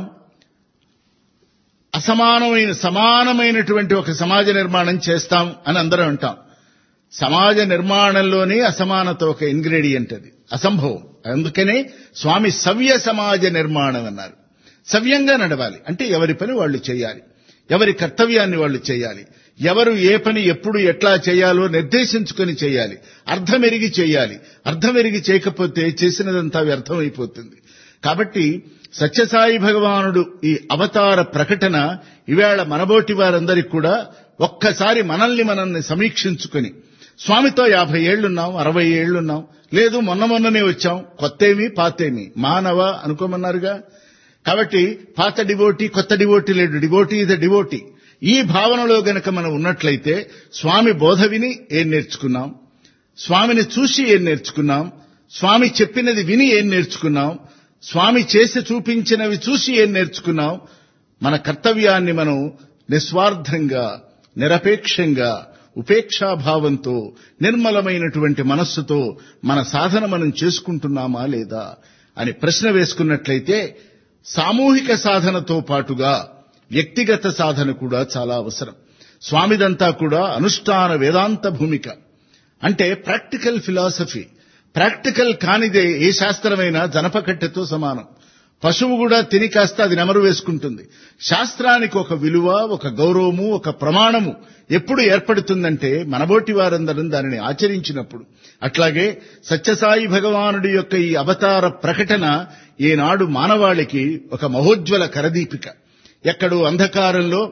అసమానమైన సమానమైనటువంటి ఒక సమాజ నిర్మాణం చేస్తాం అని అందరం అంటాం సమాజ నిర్మాణంలోనే అసమానత ఒక ఇంగ్రీడియంట్ అది అసంభవం అందుకనే స్వామి సవ్య సమాజ నిర్మాణం అన్నారు సవ్యంగా నడవాలి అంటే ఎవరి పని వాళ్ళు చేయాలి ఎవరి కర్తవ్యాన్ని వాళ్ళు చేయాలి ఎవరు ఏ పని ఎప్పుడు ఎట్లా చేయాలో నిర్దేశించుకొని చేయాలి అర్థమెరిగి చేయాలి అర్థమెరిగి చేయకపోతే చేసినదంతా వ్యర్థమైపోతుంది కాబట్టి సత్యసాయి భగవానుడు ఈ అవతార ప్రకటన ఈవేళ మనబోటి వారందరికీ కూడా ఒక్కసారి మనల్ని మనల్ని సమీక్షించుకొని స్వామితో యాభై ఏళ్లున్నాం అరవై ఏళ్లున్నాం లేదు మొన్న మొన్ననే వచ్చాం కొత్తేమి పాతేమి మానవ అనుకోమన్నారుగా కాబట్టి పాత డివోటీ కొత్త డివోటీ లేడు డివోటీ ఇస్ డివోటీ ఈ భావనలో గనక మనం ఉన్నట్లయితే స్వామి బోధ విని ఏం నేర్చుకున్నాం స్వామిని చూసి ఏం నేర్చుకున్నాం స్వామి చెప్పినది విని ఏం నేర్చుకున్నాం స్వామి చేసి చూపించినవి చూసి ఏం నేర్చుకున్నాం మన కర్తవ్యాన్ని మనం నిస్వార్థంగా నిరపేక్షంగా ఉపేక్షాభావంతో నిర్మలమైనటువంటి మనస్సుతో మన సాధన మనం చేసుకుంటున్నామా లేదా అని ప్రశ్న వేసుకున్నట్లయితే సామూహిక సాధనతో పాటుగా వ్యక్తిగత సాధన కూడా చాలా అవసరం స్వామిదంతా కూడా అనుష్ఠాన వేదాంత భూమిక అంటే ప్రాక్టికల్ ఫిలాసఫీ ప్రాక్టికల్ కానిదే ఏ శాస్త్రమైనా జనపకట్టెతో సమానం పశువు కూడా తిని కాస్త అది నెమరు వేసుకుంటుంది శాస్త్రానికి ఒక విలువ ఒక గౌరవము ఒక ప్రమాణము ఎప్పుడు ఏర్పడుతుందంటే మనబోటి వారందరం దానిని ఆచరించినప్పుడు అట్లాగే సత్యసాయి భగవానుడి యొక్క ఈ అవతార ప్రకటన ఈనాడు మానవాళికి ఒక మహోజ్వల కరదీపిక ఎక్కడో అంధకారంలో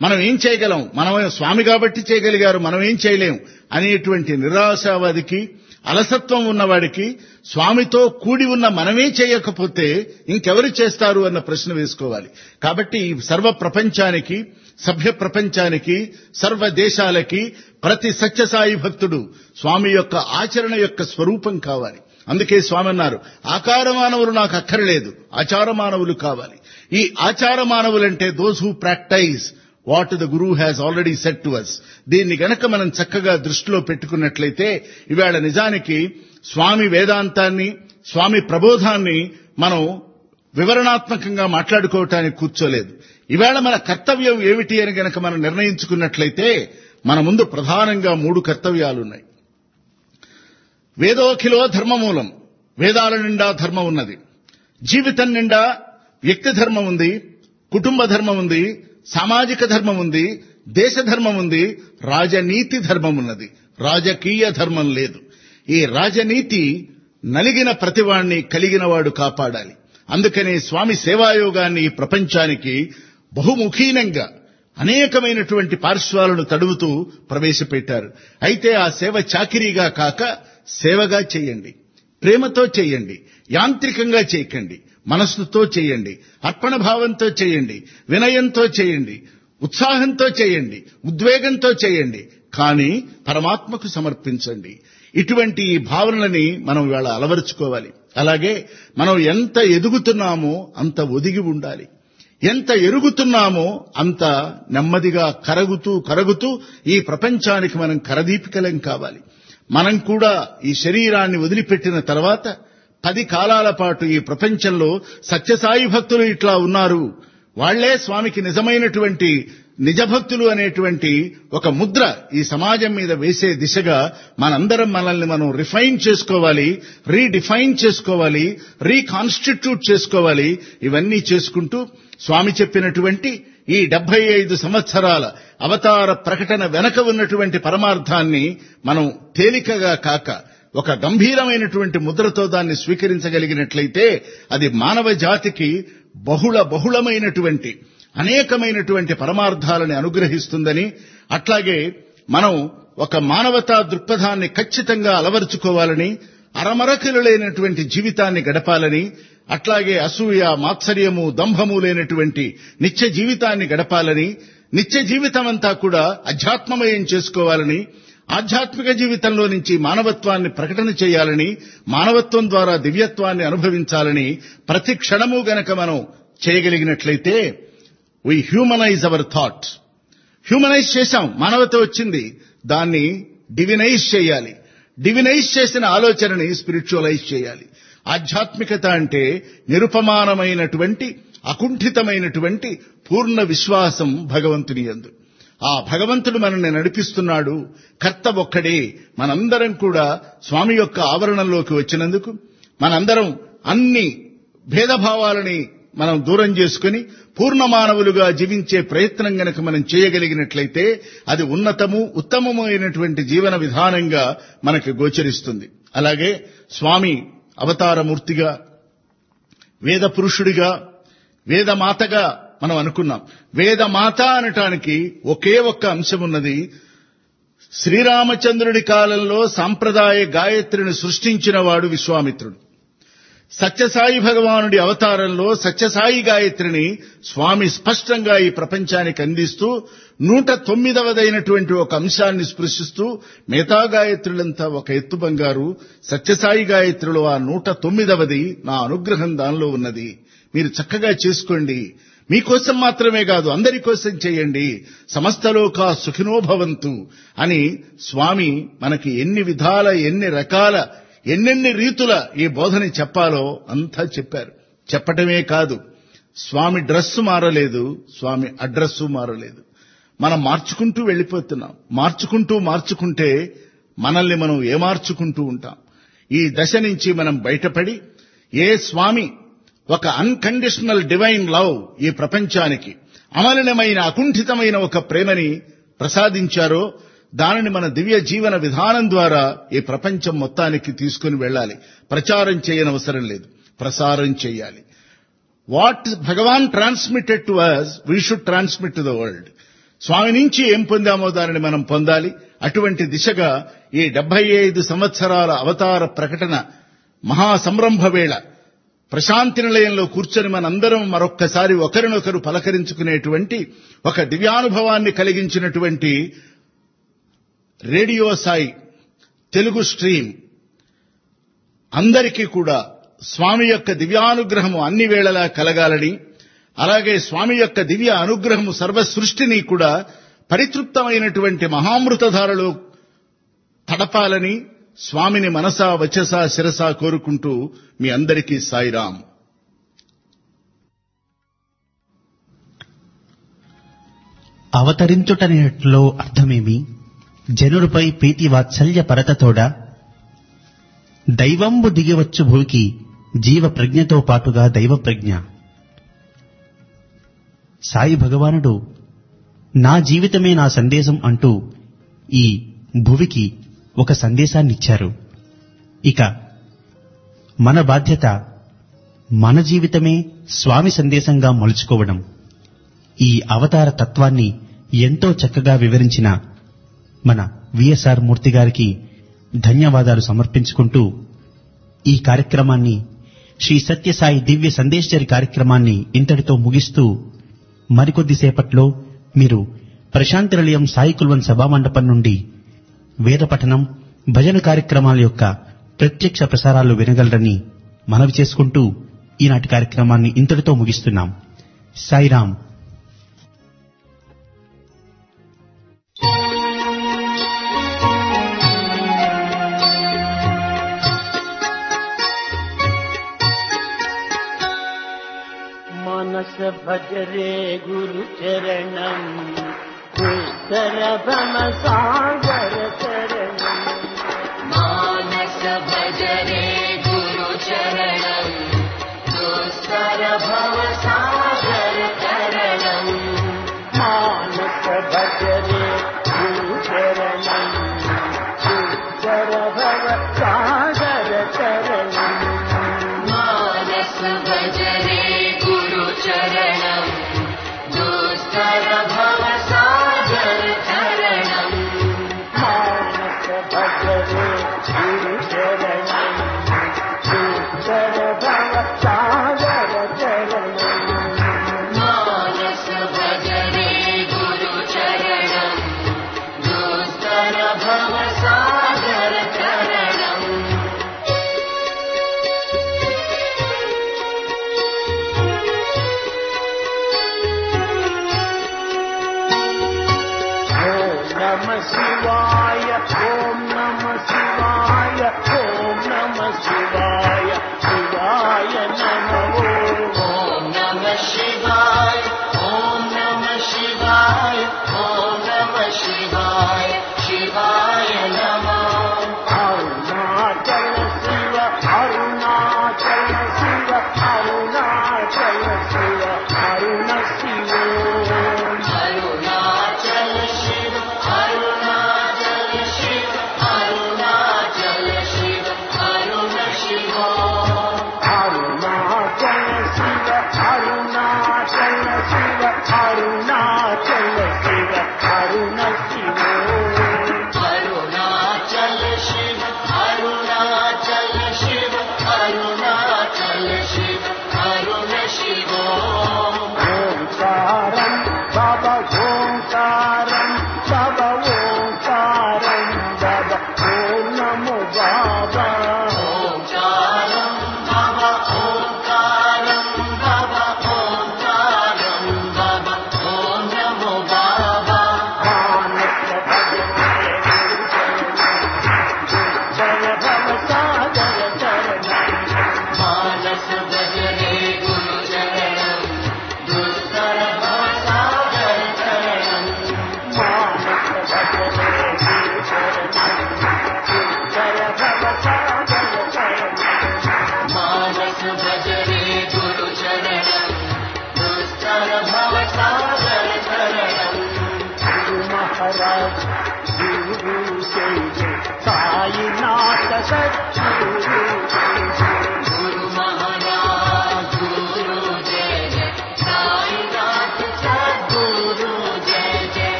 మనం ఏం చేయగలం మనం స్వామి కాబట్టి చేయగలిగారు మనం ఏం చేయలేం అనేటువంటి నిరాశావాదికి అలసత్వం ఉన్నవాడికి స్వామితో కూడి ఉన్న మనమే చేయకపోతే ఇంకెవరు చేస్తారు అన్న ప్రశ్న వేసుకోవాలి కాబట్టి ఈ సర్వ ప్రపంచానికి సభ్య ప్రపంచానికి సర్వ దేశాలకి ప్రతి సత్యసాయి భక్తుడు స్వామి యొక్క ఆచరణ యొక్క స్వరూపం కావాలి అందుకే స్వామి అన్నారు ఆకార మానవులు నాకు అక్కర్లేదు ఆచార మానవులు కావాలి ఈ ఆచార మానవులంటే those who practise what the guru has already set to us దీన్ని గనక మనం చక్కగా దృష్టిలో పెట్టుకున్నట్లయితే ఇవాళ నిజానికి స్వామి వేదాంతాన్ని స్వామి ప్రబోధాన్ని మనం వివరణాత్మకంగా మాట్లాడుకోవటానికి కూర్చోలేదు ఇవాళ మన కర్తవ్యం ఏమిటి అని గనక మనం నిర్ణయించుకున్నట్లయితే మన ముందు ప్రధానంగా మూడు కర్తవ్యాలున్నాయి వేదోఖిలో ధర్మమూలం వేదాల నిండా ధర్మం ఉన్నది జీవితం నిండా వ్యక్తి ధర్మం ఉంది కుటుంబ ధర్మం ఉంది సామాజిక ధర్మం ఉంది దేశ ధర్మం ఉంది రాజనీతి ధర్మం ఉన్నది రాజకీయ ధర్మం లేదు ఈ రాజనీతి నలిగిన ప్రతివాణ్ణి కలిగినవాడు కాపాడాలి అందుకనే స్వామి సేవాయోగాన్ని ఈ ప్రపంచానికి బహుముఖీనంగా అనేకమైనటువంటి పార్శ్వాలను తడువుతూ ప్రవేశపెట్టారు అయితే ఆ సేవ చాకిరీగా కాక సేవగా చేయండి ప్రేమతో చేయండి యాంత్రికంగా చేయకండి మనస్సుతో చేయండి అర్పణ భావంతో చేయండి వినయంతో చేయండి ఉత్సాహంతో చేయండి ఉద్వేగంతో చేయండి కానీ పరమాత్మకు సమర్పించండి ఇటువంటి ఈ భావనలని మనం ఇవాళ అలవరుచుకోవాలి అలాగే మనం ఎంత ఎదుగుతున్నామో అంత ఒదిగి ఉండాలి ఎంత ఎరుగుతున్నామో అంత నెమ్మదిగా కరగుతూ కరగుతూ ఈ ప్రపంచానికి మనం కరదీపికలం కావాలి మనం కూడా ఈ శరీరాన్ని వదిలిపెట్టిన తర్వాత పది కాలాల పాటు ఈ ప్రపంచంలో సత్యసాయి భక్తులు ఇట్లా ఉన్నారు వాళ్లే స్వామికి నిజమైనటువంటి నిజభక్తులు అనేటువంటి ఒక ముద్ర ఈ సమాజం మీద వేసే దిశగా మనందరం మనల్ని మనం రిఫైన్ చేసుకోవాలి రీడిఫైన్ చేసుకోవాలి రీకాన్స్టిట్యూట్ చేసుకోవాలి ఇవన్నీ చేసుకుంటూ స్వామి చెప్పినటువంటి ఈ డెబ్బై ఐదు సంవత్సరాల అవతార ప్రకటన వెనక ఉన్నటువంటి పరమార్థాన్ని మనం తేలికగా కాక ఒక గంభీరమైనటువంటి ముద్రతో దాన్ని స్వీకరించగలిగినట్లయితే అది మానవ జాతికి బహుళ బహుళమైనటువంటి అనేకమైనటువంటి పరమార్థాలని అనుగ్రహిస్తుందని అట్లాగే మనం ఒక మానవతా దృక్పథాన్ని ఖచ్చితంగా అలవరుచుకోవాలని అరమరకలు లేనటువంటి జీవితాన్ని గడపాలని అట్లాగే అసూయ మాత్సర్యము దంభము లేనటువంటి నిత్య జీవితాన్ని గడపాలని నిత్య జీవితం అంతా కూడా అధ్యాత్మమయం చేసుకోవాలని ఆధ్యాత్మిక జీవితంలో నుంచి మానవత్వాన్ని ప్రకటన చేయాలని మానవత్వం ద్వారా దివ్యత్వాన్ని అనుభవించాలని ప్రతి క్షణము గనక మనం చేయగలిగినట్లయితే we humanise our thought humanise చేశాం మానవత వచ్చింది దాన్ని డివినైజ్ చేయాలి డివినైజ్ చేసిన ఆలోచనని స్పిరిచువలైజ్ చేయాలి ఆధ్యాత్మికత అంటే నిరుపమానమైనటువంటి అకుంఠితమైనటువంటి పూర్ణ విశ్వాసం భగవంతుని యందు ఆ భగవంతుడు మనల్ని నడిపిస్తున్నాడు కర్త ఒక్కడే మనందరం కూడా స్వామి యొక్క ఆవరణంలోకి వచ్చినందుకు మనందరం అన్ని భేదభావాలని మనం దూరం చేసుకుని పూర్ణ మానవులుగా జీవించే ప్రయత్నం గనక మనం చేయగలిగినట్లయితే అది ఉన్నతము ఉత్తమము అయినటువంటి జీవన విధానంగా మనకు గోచరిస్తుంది అలాగే స్వామి అవతారమూర్తిగా వేద పురుషుడిగా వేదమాతగా మనం అనుకున్నాం వేదమాత అనటానికి ఒకే ఒక్క అంశం ఉన్నది శ్రీరామచంద్రుడి కాలంలో సాంప్రదాయ గాయత్రిని సృష్టించిన వాడు విశ్వామిత్రుడు సత్యసాయి భగవానుడి అవతారంలో సత్యసాయి గాయత్రిని స్వామి స్పష్టంగా ఈ ప్రపంచానికి అందిస్తూ నూట తొమ్మిదవదైనటువంటి ఒక అంశాన్ని స్పృశిస్తూ మిగతా గాయత్రులంతా ఒక ఎత్తు బంగారు సత్యసాయి గాయత్రిలో ఆ నూట తొమ్మిదవది నా అనుగ్రహం దానిలో ఉన్నది మీరు చక్కగా చేసుకోండి మీకోసం మాత్రమే కాదు అందరి కోసం చేయండి సమస్తలోకా సుఖినో భవంతు అని స్వామి మనకి ఎన్ని విధాల ఎన్ని రకాల ఎన్నెన్ని రీతుల ఈ బోధని చెప్పాలో అంతా చెప్పారు చెప్పటమే కాదు స్వామి డ్రెస్సు మారలేదు స్వామి అడ్రస్సు మారలేదు మనం మార్చుకుంటూ వెళ్ళిపోతున్నాం మార్చుకుంటూ మార్చుకుంటే మనల్ని మనం ఏమార్చుకుంటూ ఉంటాం ఈ దశ నుంచి మనం బయటపడి ఏ స్వామి ఒక అన్కండిషనల్ డివైన్ లవ్ ఈ ప్రపంచానికి అమలినమైన అకుంఠితమైన ఒక ప్రేమని ప్రసాదించారో దానిని మన దివ్య జీవన విధానం ద్వారా ఈ ప్రపంచం మొత్తానికి తీసుకుని వెళ్ళాలి ప్రచారం చేయనవసరం లేదు ప్రసారం చేయాలి what Bhagawan transmitted to us we should transmit to the world Swami నుంచి ఏం పొందామో దానిని మనం పొందాలి అటువంటి దిశగా ఈ డెబ్బై ఐదు సంవత్సరాల అవతార ప్రకటన మహాసంరంభ వేళ ప్రశాంతి నిలయంలో కూర్చొని మనందరం మరొక్కసారి ఒకరినొకరు పలకరించుకునేటువంటి ఒక దివ్యానుభవాన్ని కలిగించినటువంటి రేడియో సాయి తెలుగు స్ట్రీమ్ అందరికీ కూడా స్వామి యొక్క దివ్యానుగ్రహము అన్ని వేళలా కలగాలని అలాగే స్వామి యొక్క దివ్య అనుగ్రహము సర్వ సృష్టిని కూడా పరితృప్తమైనటువంటి మహామృతధారలో తడపాలని స్వామిని మనసా వచసా శిరసా కోరుకుంటూ మీ అందరికీ సాయిరాం అవతరించుటనేట్లో అర్థమేమి జనుడిపై ప్రీతి వాత్సల్య పరతతోడ దైవంబు దిగివచ్చు భూకి జీవ ప్రజ్ఞతో పాటుగా దైవ ప్రజ్ఞ సాయి భగవానుడు నా జీవితమే నా సందేశం అంటూ ఈ భువికి ఒక సందేశాన్నిచ్చారు ఇక మన బాధ్యత మన జీవితమే స్వామి సందేశంగా మలుచుకోవడం ఈ అవతార తత్వాన్ని ఎంతో చక్కగా వివరించిన మన విఎస్ఆర్ మూర్తి గారికి ధన్యవాదాలు సమర్పించుకుంటూ ఈ కార్యక్రమాన్ని శ్రీ సత్యసాయి దివ్య సందేశ్వరి కార్యక్రమాన్ని ఇంతటితో ముగిస్తూ మరికొద్దిసేపట్లో మీరు ప్రశాంతి నిలయం సాయి కుల్వన్ సభామండపం నుండి వేద పఠనం భజన కార్యక్రమాల యొక్క ప్రత్యక్ష ప్రసారాలు వినగలరని మనవి చేసుకుంటూ ఈనాటి కార్యక్రమాన్ని ఇంతటితో ముగిస్తున్నాం సాయిరాం మనస భజరే గురు చరణం ఉత్తర భమ సాగర చరణం మానస భజరే గురు చరణం దుస్తర భవ సాగర కరణం మానస భజరే గురు చరణం ఉత్తర భవ సాగర చరణం మానస భజరే గురు చరణం దుస్తర భవ సాగర కరణం మానస భజరే గురు చరణం ఉత్తర భవ సాగర చరణం మానస భజరే గురు చరణం దుస్తర భవ సాగర కరణం ఓం నమ శివాయ ఓం